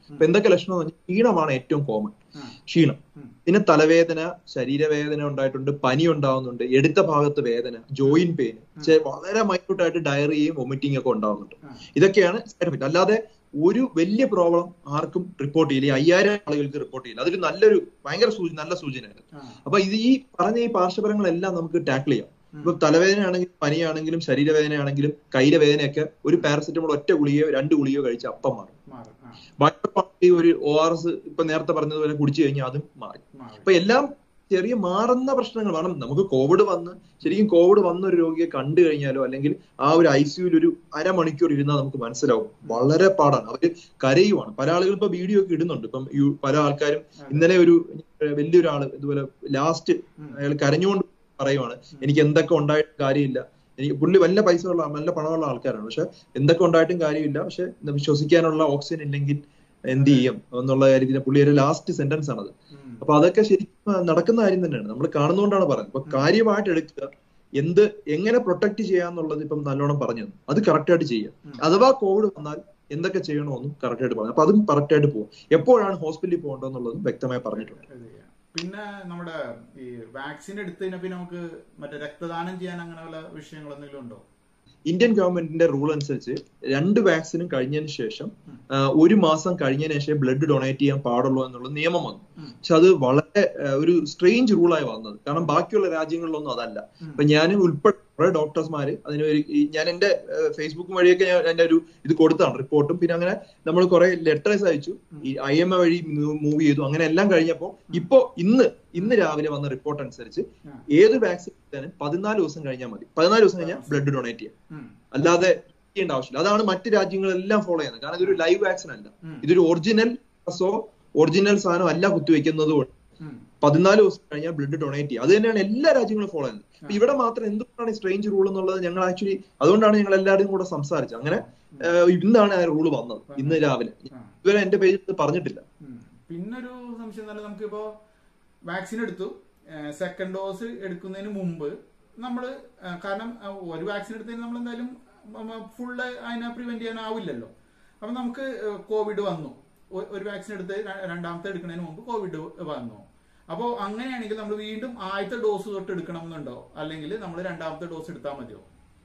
അപ്പൊ എന്തൊക്കെ ലക്ഷണം എന്ന് പറഞ്ഞാൽ ക്ഷീണമാണ് ഏറ്റവും കോമൺ ആ. ക്ഷീണം ഉം. പിന്നെ തലവേദന ശരീരവേദന ഉണ്ടായിട്ടുണ്ട് പനി ഉണ്ടാവുന്നുണ്ട് എടുത്ത ഭാഗത്ത് വേദന ജോയിന്റ് പെയിൻ വളരെ മൈന്യൂട്ടായിട്ട് ഡയറിയും വൊമിറ്റിംഗ് ഒക്കെ ഉണ്ടാവുന്നുണ്ട് ആ. ഇതൊക്കെയാണ് സൈഡ് എഫക്ട് അല്ലാതെ ഒരു വലിയ പ്രോബ്ലം ആർക്കും റിപ്പോർട്ട് ചെയ്യില്ല ഈ അയ്യായിരം ആളുകൾക്ക് റിപ്പോർട്ട് ചെയ്യില്ല അതൊരു നല്ലൊരു ഭയങ്കര സൂചന നല്ല സൂചനയാണ് ആ. അപ്പൊ ഇത് ഈ പറഞ്ഞ ഈ പാർശ്വഫലങ്ങളെല്ലാം നമുക്ക് ടാക്കിൾ ചെയ്യാം ഉം. ഇപ്പൊ തലവേദനയാണെങ്കിലും പനിയാണെങ്കിലും ശരീരവേദനയാണെങ്കിലും കയ്യിലെ വേദനയൊക്കെ ഒരു പാരസെറ്റമോൾ ഒറ്റ ഗുളിയോ രണ്ട് ഗുളിയോ കഴിച്ച് അപ്പം മാറും മാറും ആ, ബാക്കി ഒരു ഒ ആർ എസ് ഇപ്പൊ നേരത്തെ പറഞ്ഞതുപോലെ കുടിച്ചു കഴിഞ്ഞാൽ അതും മാറി മാറും അപ്പൊ എല്ലാം ചെറിയ മാറുന്ന പ്രശ്നങ്ങൾ കാരണം നമുക്ക് കോവിഡ് വന്ന് ശരിക്കും കോവിഡ് വന്ന ഒരു രോഗിയെ കണ്ടു കഴിഞ്ഞാലോ അല്ലെങ്കിൽ ആ ഒരു ഐ സിയുൽ ഒരു അരമണിക്കൂർ ഇരുന്നാൽ നമുക്ക് മനസ്സിലാവും വളരെ പാടാണ് അവര് കരയുവാണ് പല ആളുകൾ ഇപ്പൊ വീഡിയോ ഒക്കെ ഇടുന്നുണ്ട് ഇപ്പം യു- പല ആൾക്കാരും ഇന്നലെ ഒരു വലിയൊരാള് ഇതുപോലെ ലാസ്റ്റ് ഉം. അയാൾ കരഞ്ഞുകൊണ്ട് പറയുവാണ് എനിക്ക് എന്തൊക്കെ ഉണ്ടായിട്ട് കാര്യമില്ല എനിക്ക് പുള്ളി വല്ല പൈസ ഉള്ള നല്ല പണമുള്ള ആൾക്കാരാണ് പക്ഷെ എന്തൊക്കെ ഉണ്ടായിട്ടും കാര്യമില്ല പക്ഷെ ശ്വസിക്കാനുള്ള ഓക്സിജൻ ഇല്ലെങ്കിൽ എന്ത് ചെയ്യും എന്നുള്ള കാര്യത്തിൽ പുള്ളിയുടെ ലാസ്റ്റ് സെന്റൻസ് ആണത് ഉം. അപ്പൊ അതൊക്കെ ശരിക്കും നടക്കുന്ന കാര്യം തന്നെയാണ് നമ്മൾ കാണുന്നതുകൊണ്ടാണ് പറയുന്നത് അപ്പൊ കാര്യമായിട്ട് എടുക്കുക എന്ത് എങ്ങനെ പ്രൊട്ടക്ട് ചെയ്യാന്നുള്ളത് ഇപ്പം നല്ലോണം പറഞ്ഞു തന്നു. അത് കറക്റ്റ് ആയിട്ട് ചെയ്യുക ഉം. അഥവാ കോവിഡ് വന്നാൽ എന്തൊക്കെ ചെയ്യണമെന്നും കറക്റ്റ് ആയിട്ട് പറഞ്ഞു അപ്പൊ അതും കറക്റ്റ് ആയിട്ട് പോകും എപ്പോഴാണ് ഹോസ്പിറ്റലിൽ പോകേണ്ടതെന്നുള്ളതും വ്യക്തമായി പറഞ്ഞിട്ടുണ്ട് ഇത് ചെയ്യാം. പിന്നെ നമ്മുടെ ഈ വാക്സിൻ എടുത്തതിനെ പിന്നെ നമുക്ക് മറ്റേ രക്തദാനം ചെയ്യാൻ അങ്ങനെ വല്ല വിഷയങ്ങൾ എന്തെങ്കിലും ഉണ്ടോ ഇന്ത്യൻ ഗവൺമെന്റിന്റെ റൂൾ അനുസരിച്ച് രണ്ട് വാക്സിനും കഴിഞ്ഞതിന് ശേഷം ഉം. ആ, ഒരു മാസം കഴിഞ്ഞതിന് ശേഷം ബ്ലഡ് ഡൊണേറ്റ് ചെയ്യാൻ പാടുള്ളൂ എന്നുള്ള നിയമം വന്നു ഉം. പക്ഷെ അത് വളരെ ആ, ഒരു സ്ട്രേഞ്ച് റൂളായി വന്നത് കാരണം ബാക്കിയുള്ള രാജ്യങ്ങളിലൊന്നും അതല്ല ഉം. അപ്പൊ ഞാൻ ഉൾപ്പെടെ കുറെ ഡോക്ടേഴ്സ്മാര് അതിന് ഒരു ഈ- ഞാൻ എന്റെ ഫേസ്ബുക്ക് വഴിയൊക്കെ ഞാൻ എന്റെ ഒരു ഇത് കൊടുത്താണ് റിപ്പോർട്ടും പിന്നെ അങ്ങനെ നമ്മൾ കുറെ ലെറ്റേഴ്സ് അയച്ചു ഈ ഐ എം എ വഴി മൂവ് ചെയ്തു അങ്ങനെ എല്ലാം കഴിഞ്ഞപ്പോ ഇപ്പോ ഇന്ന് ഇന്ന് രാവിലെ വന്ന റിപ്പോർട്ട് അനുസരിച്ച് ഉം. ഏത് വാക്സിൻ എടുത്താലും പതിനാല് ദിവസം കഴിഞ്ഞാൽ മതി പതിനാല് ദിവസം കഴിഞ്ഞാൽ ബ്ലഡ് ഡൊണേറ്റ് ചെയ്യാം ഉം. അല്ലാതെ ചെയ്യേണ്ട ആവശ്യമില്ല അതാണ് മറ്റ് രാജ്യങ്ങളെല്ലാം ഫോളോ ചെയ്യുന്നത് കാരണം ഇതൊരു ലൈവ് വാക്സിൻ അല്ല ഉം. ഇതൊരു ഒറിജിനൽ സോ ഒറിജിനൽ സാധനം അല്ല കുത്തിവെക്കുന്നത് കൊണ്ട് ഉം. പതിനാല് ദിവസം കഴിഞ്ഞാൽ ബ്ലഡ് ഡൊണേറ്റ് ചെയ്യുക അത് തന്നെയാണ് എല്ലാ രാജ്യങ്ങളും ഫോളോ ചെയ്യുന്നത് അപ്പൊ ഇവിടെ മാത്രം എന്തുകൊണ്ടാണ് ഈ സ്ട്രേഞ്ച് റൂൾ എന്നുള്ളത് ഞങ്ങൾ ആക്ച്വലി അതുകൊണ്ടാണ് ഞങ്ങൾ എല്ലാവരും കൂടെ സംസാരിച്ചത് അങ്ങനെ ഏഹ്, ഇന്നാണ് ആ റൂൾ വന്നത് ഇന്ന് രാവിലെ ആ. ഇതുവരെ എന്റെ പേജിൽ പറഞ്ഞിട്ടില്ല ഉം. പിന്നൊരു സംശയം തന്നെ നമുക്കിപ്പോ വാക്സിൻ എടുത്തു സെക്കൻഡ് ഡോസ് എടുക്കുന്നതിന് മുമ്പ് നമ്മൾ കാരണം ആ, ഒരു വാക്സിൻ എടുത്തതിന് നമ്മൾ എന്തായാലും ഫുള്ള് അതിനെ പ്രിവെന്റ് ചെയ്യാനാവില്ലല്ലോ അപ്പൊ നമുക്ക് കോവിഡ് വന്നു ഒ- ഒരു വാക്സിൻ എടുത്ത് ര- രണ്ടാമത്തെ എടുക്കുന്നതിന് മുമ്പ് കോവിഡ് വന്നു അപ്പോൾ അങ്ങനെയാണെങ്കിൽ നമ്മൾ വീണ്ടും ആദ്യത്തെ ഡോസ് തൊട്ട് എടുക്കണം എന്നുണ്ടോ അല്ലെങ്കിൽ നമ്മൾ രണ്ടാമത്തെ ഡോസ് എടുത്താൽ മതിയോ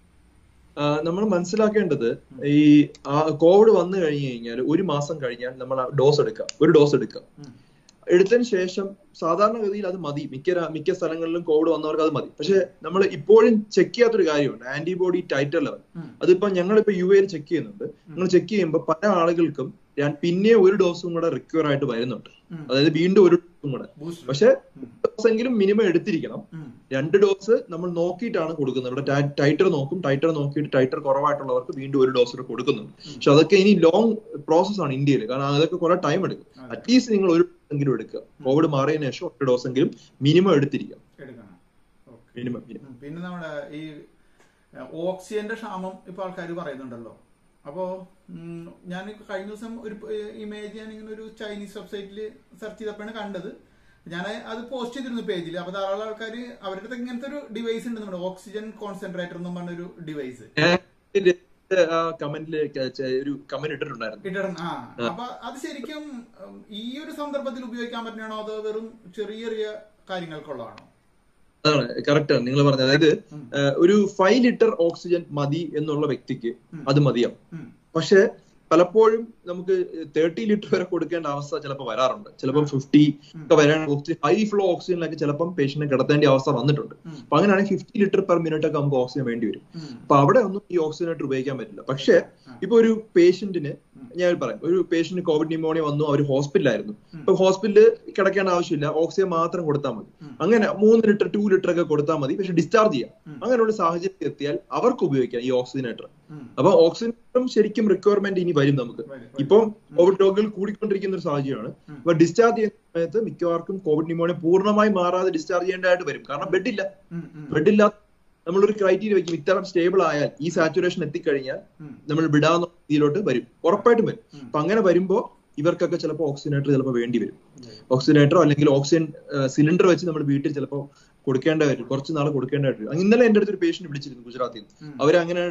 നമ്മൾ മനസ്സിലാക്കേണ്ടത് ഈ കോവിഡ് വന്നു കഴിഞ്ഞു കഴിഞ്ഞാൽ ഒരു മാസം കഴിഞ്ഞാൽ നമ്മൾ ഡോസ് എടുക്കാം ഒരു ഡോസ് എടുക്കാം ഉം. എടുത്തതിന് ശേഷം സാധാരണഗതിയിൽ അത് മതി മിക്ക രാ- മിക്ക സ്ഥലങ്ങളിലും കോവിഡ് വന്നവർക്ക് അത് മതി പക്ഷെ നമ്മൾ ഇപ്പോഴും ചെക്ക് ചെയ്യാത്തൊരു കാര്യമുണ്ട് ആന്റിബോഡി ടൈറ്റർ ലെവൽ ഉം. അതിപ്പോ ഞങ്ങളിപ്പോ യു എയിൽ ചെക്ക് ചെയ്യുന്നുണ്ട് നിങ്ങൾ ചെക്ക് ചെയ്യുമ്പോൾ പല ആളുകൾക്കും ഞാൻ പിന്നെ ഒരു ഡോസും കൂടെ റിക്വയർ ആയിട്ട് വരുന്നുണ്ട് ഉം. അതായത് വീണ്ടും ഒരു ഡോസും കൂടെ ബൂസ്റ്റർ പക്ഷെ ഡോസ് എങ്കിലും മിനിമം എടുത്തിരിക്കണം ഉം. രണ്ട് ഡോസ് നമ്മൾ നോക്കിയിട്ടാണ് കൊടുക്കുന്നത് ഇവിടെ ടൈറ്റർ നോക്കും ടൈറ്റർ നോക്കിയിട്ട് ടൈറ്റർ കുറവായിട്ടുള്ളവർക്ക് വീണ്ടും ഒരു ഡോസ് കൂടെ കൊടുക്കുന്നുണ്ട് പക്ഷെ അതൊക്കെ ഇനി ലോങ് പ്രോസസ് ആണ് ഇന്ത്യയിൽ കാരണം അതൊക്കെ കുറെ ടൈം എടുക്കും അതെ. അറ്റ്ലീസ്റ്റ് നിങ്ങൾ ഒരു dose എങ്കിലും എടുക്കുക കോവിഡ് മാറിയതിനു ശേഷം ഒരു ഡോസ് എങ്കിലും മിനിമം എടുത്തിരിക്കാം എടുക്കണം ഓക്കെ മിനിമം മിനിമം ഉം. പിന്നെ നമ്മുടെ ഈ ഏഹ്, ഓക്സിജന്റെ ക്ഷാമം ഇപ്പൊ ആൾക്കാർ പറയുന്നുണ്ടല്ലോ അപ്പോ ഉം, ഞാൻ കഴിഞ്ഞ ദിവസം ഒരു ഇമേജ് ഞാൻ ഇങ്ങനെ ഒരു ചൈനീസ് വെബ്സൈറ്റിൽ സെർച്ച് ചെയ്തപ്പോഴാണ് കണ്ടത് ഞാൻ അത് പോസ്റ്റ് ചെയ്തിരുന്നു പേജിൽ അപ്പൊ ധാരാളം ആൾക്കാർ അവരുടെ അടുത്ത് ഇങ്ങനത്തെ ഒരു ഡിവൈസ് ഉണ്ട് നമ്മുടെ ഓക്സിജൻ കോൺസെൻട്രേറ്റർ എന്നും പറഞ്ഞൊരു ഡിവൈസ് കമന്റിൽ ഒരു കമന്റ് ഇട്ടിട്ടുണ്ടായിരുന്നു ഇടണം ആ അപ്പൊ അത് ശരിക്കും ഉം, ഈ ഒരു സന്ദർഭത്തിൽ ഉപയോഗിക്കാൻ പറ്റുന്നതാണോ അതോ വെറും ചെറിയ ചെറിയ കാര്യങ്ങൾക്കുള്ളതാണോ അതാണ് കറക്റ്റ് ആണ് നിങ്ങൾ പറഞ്ഞത് അതായത് ഉം. ഏഹ്, ഒരു ഫൈവ് ലിറ്റർ ഓക്സിജൻ മതി എന്നുള്ള വ്യക്തിക്ക് ഉം. അത് മതിയാവും ഉം. പക്ഷെ പലപ്പോഴും നമുക്ക് തേർട്ടി ലിറ്റർ വരെ കൊടുക്കേണ്ട അവസ്ഥ ചിലപ്പോൾ വരാറുണ്ട് ചിലപ്പോൾ ഫിഫ്റ്റി ഒക്കെ വരാൻ ഓക്സിജൻ ഹൈ ഫ്ലോ ഓക്സിജനിലൊക്കെ ചിലപ്പം പേഷ്യന്റിനെ കിടത്തേണ്ട അവസ്ഥ വന്നിട്ടുണ്ട് ഉം. അപ്പൊ അങ്ങനെയാണെങ്കിൽ ഫിഫ്റ്റി ലിറ്റർ പെർ മിനിറ്റ് ഒക്കെ നമുക്ക് ഓക്സിജൻ വേണ്ടി വരും ഉം. അപ്പൊ അവിടെ ഒന്നും ഈ ഓക്സിജനേറ്റർ ഉപയോഗിക്കാൻ പറ്റില്ല പക്ഷെ ഇപ്പൊ ഒരു പേഷ്യന്റിന് ഞാൻ പറയാം ഒരു പേഷ്യന്റ് കോവിഡ് ന്യൂമോണിയ വന്നു അവർ ഹോസ്പിറ്റലായിരുന്നു ഇപ്പൊ ഹോസ്പിറ്റലിൽ കിടക്കേണ്ട ആവശ്യമില്ല ഓക്സിജൻ മാത്രം കൊടുത്താൽ മതി ഉം. അങ്ങനെ മൂന്ന് ലിറ്റർ ടു ലിറ്റർ ഒക്കെ കൊടുത്താൽ മതി പക്ഷെ ഡിസ്ചാർജ് ചെയ്യാം ഉം. അങ്ങനെയുള്ള സാഹചര്യത്തിൽ എത്തിയാൽ അവർക്ക് ഉപയോഗിക്കാം ഈ ഓക്സിജനേറ്റർ ഉം. അപ്പൊ ഓക്സിജനേറ്ററും ശരിക്കും റിക്വയർമെന്റ് ഇനി വരും നമുക്ക് വരും, വരും. ഇപ്പം കോവിഡ് രോഗികൾ കൂടിക്കൊണ്ടിരിക്കുന്ന ഒരു സാഹചര്യമാണ് ഉം. അപ്പൊ ഡിസ്ചാർജ് ചെയ്യുന്ന സമയത്ത് മിക്കവാർക്കും കോവിഡ് ന്യൂമോണിയ പൂർണ്ണമായി മാറാതെ ഡിസ്ചാർജ് ചെയ്യേണ്ടതായിട്ട് വരും കാരണം ബെഡില്ല ഉം. ഉം. ബെഡില്ലാത്ത നമ്മളൊരു ക്രൈറ്റീരിയ വെക്കും ഇത്തരം സ്റ്റേബിൾ ആയാൽ ഈ സാച്ചുറേഷൻ എത്തിക്കഴിഞ്ഞാൽ ഉം. നമ്മൾ വിടാവുന്ന രീതിയിലോട്ട് വരും ഉറപ്പായിട്ടും വരും ഉം. അപ്പൊ അങ്ങനെ വരുമ്പോ ഇവർക്കൊക്കെ ചിലപ്പോൾ ഓക്സിജനേറ്റർ ചിലപ്പോൾ വേണ്ടി വരും വരും. ഓക്സിജനേറ്ററോ അല്ലെങ്കിൽ ഓക്സിജൻ സിലിണ്ടർ വെച്ച് നമ്മൾ വീട്ടിൽ ചിലപ്പോൾ കൊടുക്കേണ്ട വരും കുറച്ച് നാൾ കൊടുക്കേണ്ടതായിട്ട് വരും ഇന്നലെ എന്റെ അടുത്ത് ഒരു പേഷ്യന്റ് വിളിച്ചിരുന്നു ഗുജറാത്തിൽ നിന്ന് ഉം. അവരങ്ങനെയാണ് ഡിസ്ചാർജ്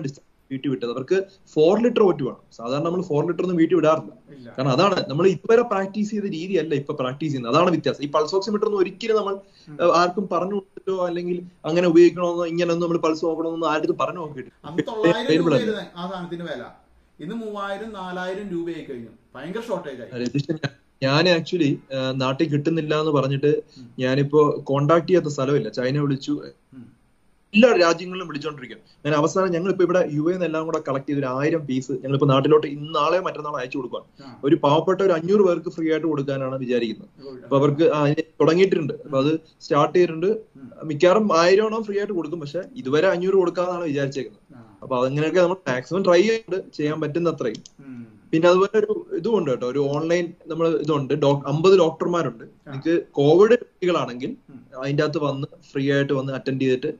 വീട്ടിൽ വിട്ടത് അവർക്ക് ഫോർ ലിറ്റർ ഒറ്റ വേണം സാധാരണ നമ്മൾ ഫോർ ലിറ്റർ ഒന്നും വീട്ടിൽ വിടാറില്ല ഇല്ല കാരണം അതാണ് നമ്മൾ ഇതുവരെ പ്രാക്ടീസ് ചെയ്ത രീതിയല്ല ഇപ്പൊ പ്രാക്ടീസ് ചെയ്യുന്നത് അതാണ് വ്യത്യാസം ഈ പൾസ് ഓക്സിമീറ്റർ ഒന്നും ഒരിക്കലും നമ്മൾ ഉം. ഏഹ്, ആർക്കും പറഞ്ഞു കൊടുത്തിട്ടോ അല്ലെങ്കിൽ അങ്ങനെ ഉപയോഗിക്കണമെന്നോ ഇങ്ങനെയൊന്നും നമ്മൾ പൾസ് നോക്കണമെന്നോ ആരും പറഞ്ഞു നോക്കിയിട്ട് അന്ന് തൊള്ളായിരം Available അല്ല. രൂപയായിരുന്നു ആ സാധനത്തിന് വില ഇന്ന് മൂവായിരം നാലായിരം രൂപയായി കഴിഞ്ഞു ഭയങ്കര ഷോർട്ടേജ് ആയി രജിസ്റ്റർ ഞാൻ ആക്ച്വലി നാട്ടിൽ കിട്ടുന്നില്ല എന്ന് പറഞ്ഞിട്ട് ഉം. ഞാനിപ്പോ കോണ്ടാക്ട് ചെയ്യാത്ത സ്ഥലമില്ല ചൈന വിളിച്ചു ഉം. എല്ലാ രാജ്യങ്ങളിലും വിളിച്ചോണ്ടിരിക്കും ഞാൻ അവസാനം ഞങ്ങൾ ഇപ്പൊ ഇവിടെ യു എന്ന് എല്ലാം കൂടെ കളക്ട് ചെയ്ത് ഒരു ആയിരം പീസ് ഞങ്ങളിപ്പോ നാട്ടിലോട്ട് ഇന്ന് നാളെയോ മറ്റന്നാളോ അയച്ചു കൊടുക്കുക ആ. ഒരു പാവപ്പെട്ട ഒരു അഞ്ഞൂറ് പേർക്ക് ഫ്രീ ആയിട്ട് കൊടുക്കാനാണ് വിചാരിക്കുന്നത് അപ്പൊ അവർക്ക് ആ, ഇനി തുടങ്ങിയിട്ടുണ്ട് അപ്പൊ അത് സ്റ്റാർട്ട് ചെയ്തിട്ടുണ്ട് ഉം. മിക്കവാറും ആയിരം എണ്ണം ഫ്രീ ആയിട്ട് കൊടുക്കും പക്ഷെ ഇതുവരെ അഞ്ഞൂറ് കൊടുക്കാന്നാണ് വിചാരിച്ചേക്കുന്നത് ആ. അപ്പൊ അതങ്ങനെയൊക്കെ നമ്മൾ മാക്സിമം ട്രൈ ചെയ്യുന്നുണ്ട് ചെയ്യാൻ പറ്റുന്ന അത്രയും ഉം. പിന്നെ അതുപോലെ ഒരു ഇതുണ്ട് കേട്ടോ ഒരു ഓൺലൈൻ നമ്മൾ ഇതുണ്ട് ഡോക്- അമ്പത് ഡോക്ടർമാരുണ്ട് നിങ്ങൾക്ക് കോവിഡ് രോഗികളാണെങ്കിൽ ഉം. അതിന്റെ അകത്ത് വന്ന് ഫ്രീ ആയിട്ട് വന്ന് അറ്റൻഡ് ചെയ്തിട്ട്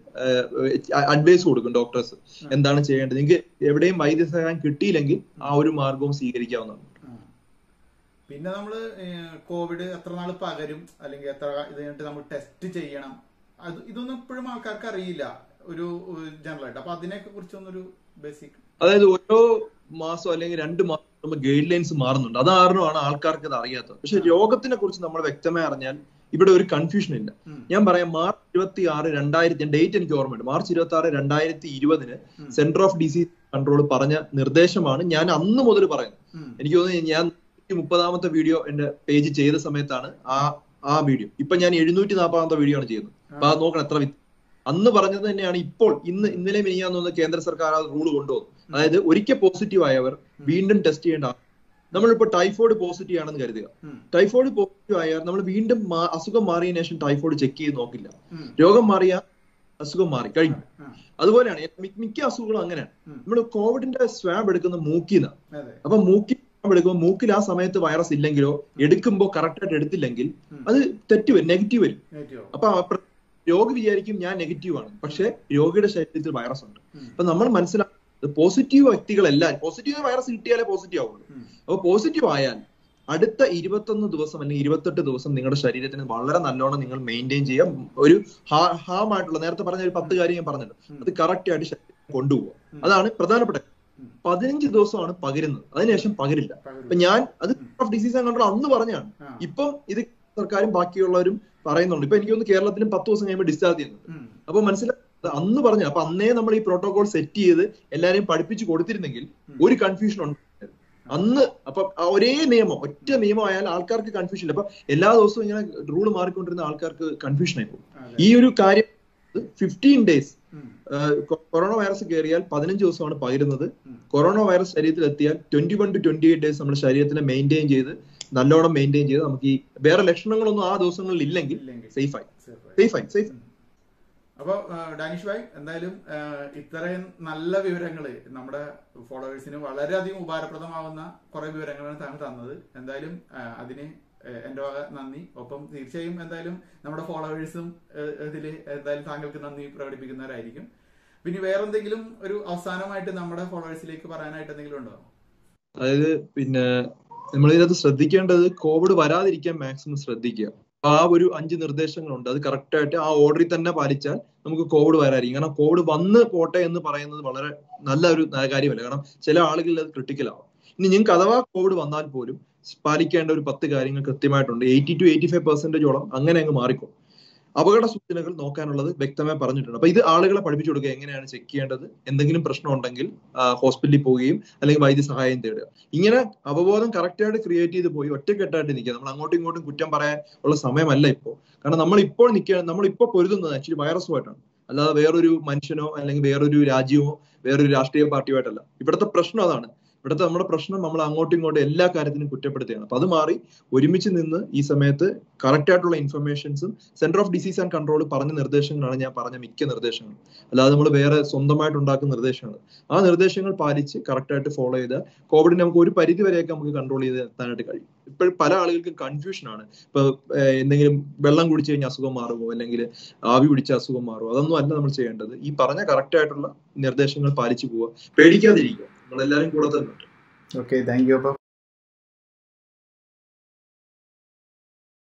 അഡ്വൈസ് കൊടുക്കും ഡോക്ടേഴ്സ് ഉം. എന്താണ് ചെയ്യേണ്ടത് നിങ്ങൾക്ക് എവിടെയും വൈദ്യസഹായം കിട്ടിയില്ലെങ്കിൽ ആ ഒരു മാർഗവും സ്വീകരിക്കാവുന്നതാണ് ആ. പിന്നെ നമ്മള് ഏഹ്, കോവിഡ് എത്ര നാൾ പകരും അല്ലെങ്കിൽ എത്ര ഇത് കഴിഞ്ഞിട്ട് നമ്മൾ ടെസ്റ്റ് ചെയ്യണം അത് ഇതൊന്നും ഇപ്പോഴും ആൾക്കാർക്ക് അറിയില്ല ഒരു ജനറലായിട്ട് അപ്പൊ അതിനെയൊക്കെ കുറിച്ചൊന്നൊരു ബേസിക് അതായത് ഓരോ മാസം അല്ലെങ്കിൽ രണ്ട് മാസം ഗൈഡ് ലൈൻസ് മാറുന്നുണ്ട് അത് കാരണമാണ് ആൾക്കാർക്ക് ഇത് അറിയാത്തത് പക്ഷെ രോഗത്തിനെ കുറിച്ച് നമ്മൾ വ്യക്തമായി അറിഞ്ഞാൽ ഇവിടെ ഒരു കൺഫ്യൂഷൻ ഇല്ല ഞാൻ പറയാം മാർച്ച് ഇരുപത്തി ആറ് രണ്ടായിരത്തി ഡേറ്റ് എനിക്ക് ഓർമ്മയുണ്ട് മാർച്ച് ഇരുപത്തി ആറ് രണ്ടായിരത്തി ഇരുപതിന് ഉം. സെന്റർ ഓഫ് ഡിസീസ് കൺട്രോൾ പറഞ്ഞ നിർദ്ദേശമാണ് ഞാൻ അന്ന് മുതൽ പറയുന്നത് എനിക്ക് തോന്നുന്നു ഞാൻ മുപ്പതാമത്തെ വീഡിയോ എന്റെ പേജ് ചെയ്ത സമയത്താണ് ആ ആ വീഡിയോ ഇപ്പൊ ഞാൻ എഴുന്നൂറ്റി നാൽപ്പതാമത്തെ വീഡിയോ ആണ് ചെയ്യുന്നത് അപ്പൊ അത് നോക്കണം എത്ര വ്യത്യ- അന്ന് പറഞ്ഞത് തന്നെയാണ് ഇപ്പോൾ ഇന്ന് ഇന്നലെ മിനിയാന്ന് തോന്നുന്നു കേന്ദ്ര സർക്കാർ ആ റൂൾ കൊണ്ടുവന്നു അതായത് ഒരിക്കൽ പോസിറ്റീവ് ആയവർ വീണ്ടും ടെസ്റ്റ് ചെയ്യേണ്ട ആവശ്യം- നമ്മളിപ്പോ ടൈഫോയിഡ് പോസിറ്റീവ് ആണെന്ന് കരുതുക ടൈഫോയിഡ് പോസിറ്റീവ് ആയാൽ നമ്മൾ വീണ്ടും മാ- അസുഖം മാറിയതിനു ശേഷം ടൈഫോയിഡ് ചെക്ക് ചെയ്ത് നോക്കില്ല രോഗം മാറിയ അസുഖം മാറി കഴിഞ്ഞു അതുപോലെയാണ് മി- മിക്ക അസുഖങ്ങളും അങ്ങനെയാണ് ഉം. നമ്മൾ കോവിഡിന്റെ സ്വാബ് എടുക്കുന്ന മൂക്കിന്ന് അതെ അപ്പൊ മൂക്കിൽ swab എടുക്കുമ്പോൾ മൂക്കിൽ ആ സമയത്ത് വൈറസ് ഇല്ലെങ്കിലോ എടുക്കുമ്പോൾ കറക്റ്റ് ആയിട്ട് എടുത്തില്ലെങ്കിൽ ഉം. അത് തെറ്റ് വരും നെഗറ്റീവ് വരും നെഗറ്റീവ് അപ്പൊ ആ പ്ര- രോഗി വിചാരിക്കും ഞാൻ നെഗറ്റീവ് ആണ് പക്ഷെ രോഗിയുടെ ശരീരത്തിൽ വൈറസ് ഉണ്ട് ഉം. അപ്പൊ നമ്മൾ മനസ്സിലാക്കുന്നത് പോസിറ്റീവ് വ്യക്തികളെല്ലാം പോസിറ്റീവ് വൈറസ് കിട്ടിയാലേ പോസിറ്റീവ് ആവുള്ളൂ ഉം. അപ്പൊ പോസിറ്റീവ് ആയാൽ അടുത്ത ഇരുപത്തൊന്ന് ദിവസം അല്ലെങ്കിൽ ഇരുപത്തെട്ട് ദിവസം നിങ്ങളുടെ ശരീരത്തിന് വളരെ നല്ലോണം നിങ്ങൾ മെയിൻറ്റെയിൻ ചെയ്യാം ഒരു ഹാം ആയിട്ടുള്ള നേരത്തെ പറഞ്ഞ ഒരു പത്ത് കാര്യം ഞാൻ പറഞ്ഞല്ലോ ഉം. അത് കറക്റ്റ് ആയിട്ട് ശരീരം കൊണ്ടുപോകുക ഉം. അതാണ് പ്രധാനപ്പെട്ട ഉം. പതിനഞ്ച് ദിവസമാണ് പകരുന്നത് അതിനുശേഷം പകരില്ല അപ്പൊ ഞാൻ അത് ഓഫ് ഡിസീസ് കൺട്രോൾ അന്ന് പറഞ്ഞാണ് ആ. ഇപ്പം ഇത് സർക്കാരും ബാക്കിയുള്ളവരും പറയുന്നുണ്ട് ഇപ്പൊ എനിക്ക് തോന്നുന്നു കേരളത്തിലും പത്ത് ദിവസം കഴിയുമ്പോൾ ഡിസ്ചാർജ് ചെയ്യുന്നുണ്ട് ഉം. അപ്പൊ മനസ്സിലായി അന്ന് പറഞ്ഞു അപ്പൊ അന്നേ നമ്മൾ ഈ പ്രോട്ടോകോൾ സെറ്റ് ചെയ്ത് എല്ലാരെയും പഠിപ്പിച്ചു കൊടുത്തിരുന്നെങ്കിൽ ഉം. ഒരു കൺഫ്യൂഷൻ ഉണ്ട് അന്ന് അപ്പൊ ആ ഒരേ നിയമം ഒറ്റ നിയമം ആയാൽ ആൾക്കാർക്ക് കൺഫ്യൂഷൻ ഇല്ല അപ്പൊ എല്ലാ ദിവസവും ഇങ്ങനെ റൂൾ മാറിക്കൊണ്ടിരുന്ന ആൾക്കാർക്ക് കൺഫ്യൂഷൻ ആയി പോകും അതെ. ഈ ഒരു കാര്യം ഫിഫ്റ്റീൻ ഡേയ്സ് ഉം. കൊറോണ വൈറസ് കയറിയാൽ പതിനഞ്ച് ദിവസമാണ് പകരുന്നത് ഉം. കൊറോണ വൈറസ് ശരീരത്തിൽ എത്തിയാൽ twenty one two twenty eight days നമ്മുടെ ശരീരത്തിനെ മെയിൻറ്റെയിൻ ചെയ്ത് നല്ലോണം മെയിൻറ്റെയിൻ ചെയ്ത് നമുക്ക് ഈ വേറെ ലക്ഷണങ്ങളൊന്നും ആ ദിവസങ്ങളിൽ ഇല്ലെങ്കിൽ ഇല്ലെങ്കിൽ സേഫ് ആയി safe ആയി. സേഫ് ആയി സേഫ് അപ്പൊ ഡാനിഷ് ഭായ് എന്തായാലും ആ, ഇത്രയും നല്ല വിവരങ്ങള് നമ്മുടെ ഫോളോവേഴ്സിന് വളരെയധികം ഉപകാരപ്രദമാവുന്ന കുറെ വിവരങ്ങളാണ് താങ്കൾ തന്നത് എന്തായാലും ആ, അതിന് ആ, എന്റെ വക നന്ദി ഒപ്പം തീർച്ചയായും എന്തായാലും നമ്മുടെ ഫോളോവേഴ്സും ഇതിൽ എന്തായാലും താങ്കൾക്ക് നന്ദി പ്രകടിപ്പിക്കുന്നവരായിരിക്കും പിന്നെ വേറെന്തെങ്കിലും ഒരു അവസാനമായിട്ട് നമ്മുടെ ഫോളോവേഴ്സിലേക്ക് പറയാനായിട്ട് എന്തെങ്കിലും ഉണ്ടോ അതായത് പിന്നെ നമ്മൾ ഇതിനകത്ത് ശ്രദ്ധിക്കേണ്ടത് കോവിഡ് വരാതിരിക്കാൻ മാക്സിമം ശ്രദ്ധിക്കുക ആ ഒരു അഞ്ച് നിർദ്ദേശങ്ങളുണ്ട് അത് കറക്റ്റ് ആയിട്ട് ആ ഓർഡറിൽ തന്നെ പാലിച്ചാൽ നമുക്ക് കോവിഡ് വരാതിരിക്കും കാരണം കോവിഡ് വന്ന് പോട്ടെ എന്ന് പറയുന്നത് വളരെ നല്ല ഒരു കാര്യമല്ല കാരണം ചില ആളുകളിൽ അത് ക്രിട്ടിക്കൽ ആവും ഇനി നിങ്ങൾക്ക് അഥവാ കോവിഡ് വന്നാൽ പോലും പാലിക്കേണ്ട ഒരു പത്ത് കാര്യങ്ങൾ കൃത്യമായിട്ടുണ്ട് എയ്റ്റി ടു എയ്റ്റി ഫൈവ് പെർസെന്റേജോളം അങ്ങനെ അങ്ങ് മാറിക്കോളും അപകട സൂചനകൾ നോക്കാനുള്ളത് വ്യക്തമായി പറഞ്ഞിട്ടുണ്ട് അപ്പൊ ഇത് ആളുകളെ പഠിപ്പിച്ചു കൊടുക്കുക എങ്ങനെയാണ് ചെക്ക് ചെയ്യേണ്ടത് എന്തെങ്കിലും പ്രശ്നം ഉണ്ടെങ്കിൽ ഹോസ്പിറ്റലിൽ പോവുകയും അല്ലെങ്കിൽ വൈദ്യസഹായം തേടുക ഇങ്ങനെ അവബോധം കറക്റ്റ് ആയിട്ട് ക്രിയേറ്റ് ചെയ്ത് പോയി ഒറ്റക്കെട്ടായിട്ട് നിൽക്കുക നമ്മൾ അങ്ങോട്ടും ഇങ്ങോട്ടും കുറ്റം പറയാൻ ഉള്ള സമയമല്ല ഇപ്പോൾ കാരണം നമ്മൾ ഇപ്പോൾ നിൽക്കുക നമ്മൾ ഇപ്പോൾ പൊരുതുന്നത് ആക്ച്വലി വൈറസുമായിട്ടാണ് അല്ലാതെ വേറൊരു മനുഷ്യനോ അല്ലെങ്കിൽ വേറൊരു രാജ്യമോ വേറൊരു രാഷ്ട്രീയ പാർട്ടിയുമായിട്ടല്ല ഇവിടുത്തെ പ്രശ്നം അതാണ് ഇവിടുത്തെ നമ്മുടെ പ്രശ്നം നമ്മൾ അങ്ങോട്ടും ഇങ്ങോട്ടും എല്ലാ കാര്യത്തിനും കുറ്റപ്പെടുത്തുകയാണ് അപ്പൊ അത് മാറി ഒരുമിച്ച് നിന്ന് ഈ സമയത്ത് കറക്റ്റ് ആയിട്ടുള്ള ഇൻഫർമേഷൻസും centre of disease and control പറഞ്ഞ നിർദ്ദേശങ്ങളാണ് ഞാൻ പറഞ്ഞ മിക്ക നിർദ്ദേശങ്ങളും അല്ലാതെ നമ്മൾ വേറെ സ്വന്തമായിട്ട് ഉണ്ടാക്കുന്ന നിർദ്ദേശങ്ങൾ ആ നിർദ്ദേശങ്ങൾ പാലിച്ച് കറക്റ്റ് ആയിട്ട് ഫോളോ ചെയ്താൽ കോവിഡിനെ നമുക്ക് ഒരു പരിധി വരെയൊക്കെ നമുക്ക് കൺട്രോൾ ചെയ്ത് എത്താനായിട്ട് കഴിയും ഇപ്പോൾ പല ആളുകൾക്കും കൺഫ്യൂഷൻ ആണ് ഇപ്പൊ ഏഹ്, എന്തെങ്കിലും വെള്ളം കുടിച്ചു കഴിഞ്ഞാൽ അസുഖം മാറുമോ അല്ലെങ്കിൽ ആവി പിടിച്ച അസുഖം മാറുമോ അതൊന്നും അല്ല നമ്മൾ ചെയ്യേണ്ടത് ഈ പറഞ്ഞ കറക്റ്റ് ആയിട്ടുള്ള നിർദ്ദേശങ്ങൾ പാലിച്ചു പോവുക പേടിക്കാതിരിക്കുക നമ്മളെല്ലാരും കൂടെ തന്നെ ഉണ്ട് ഓക്കെ താങ്ക് യു അപ്പൊ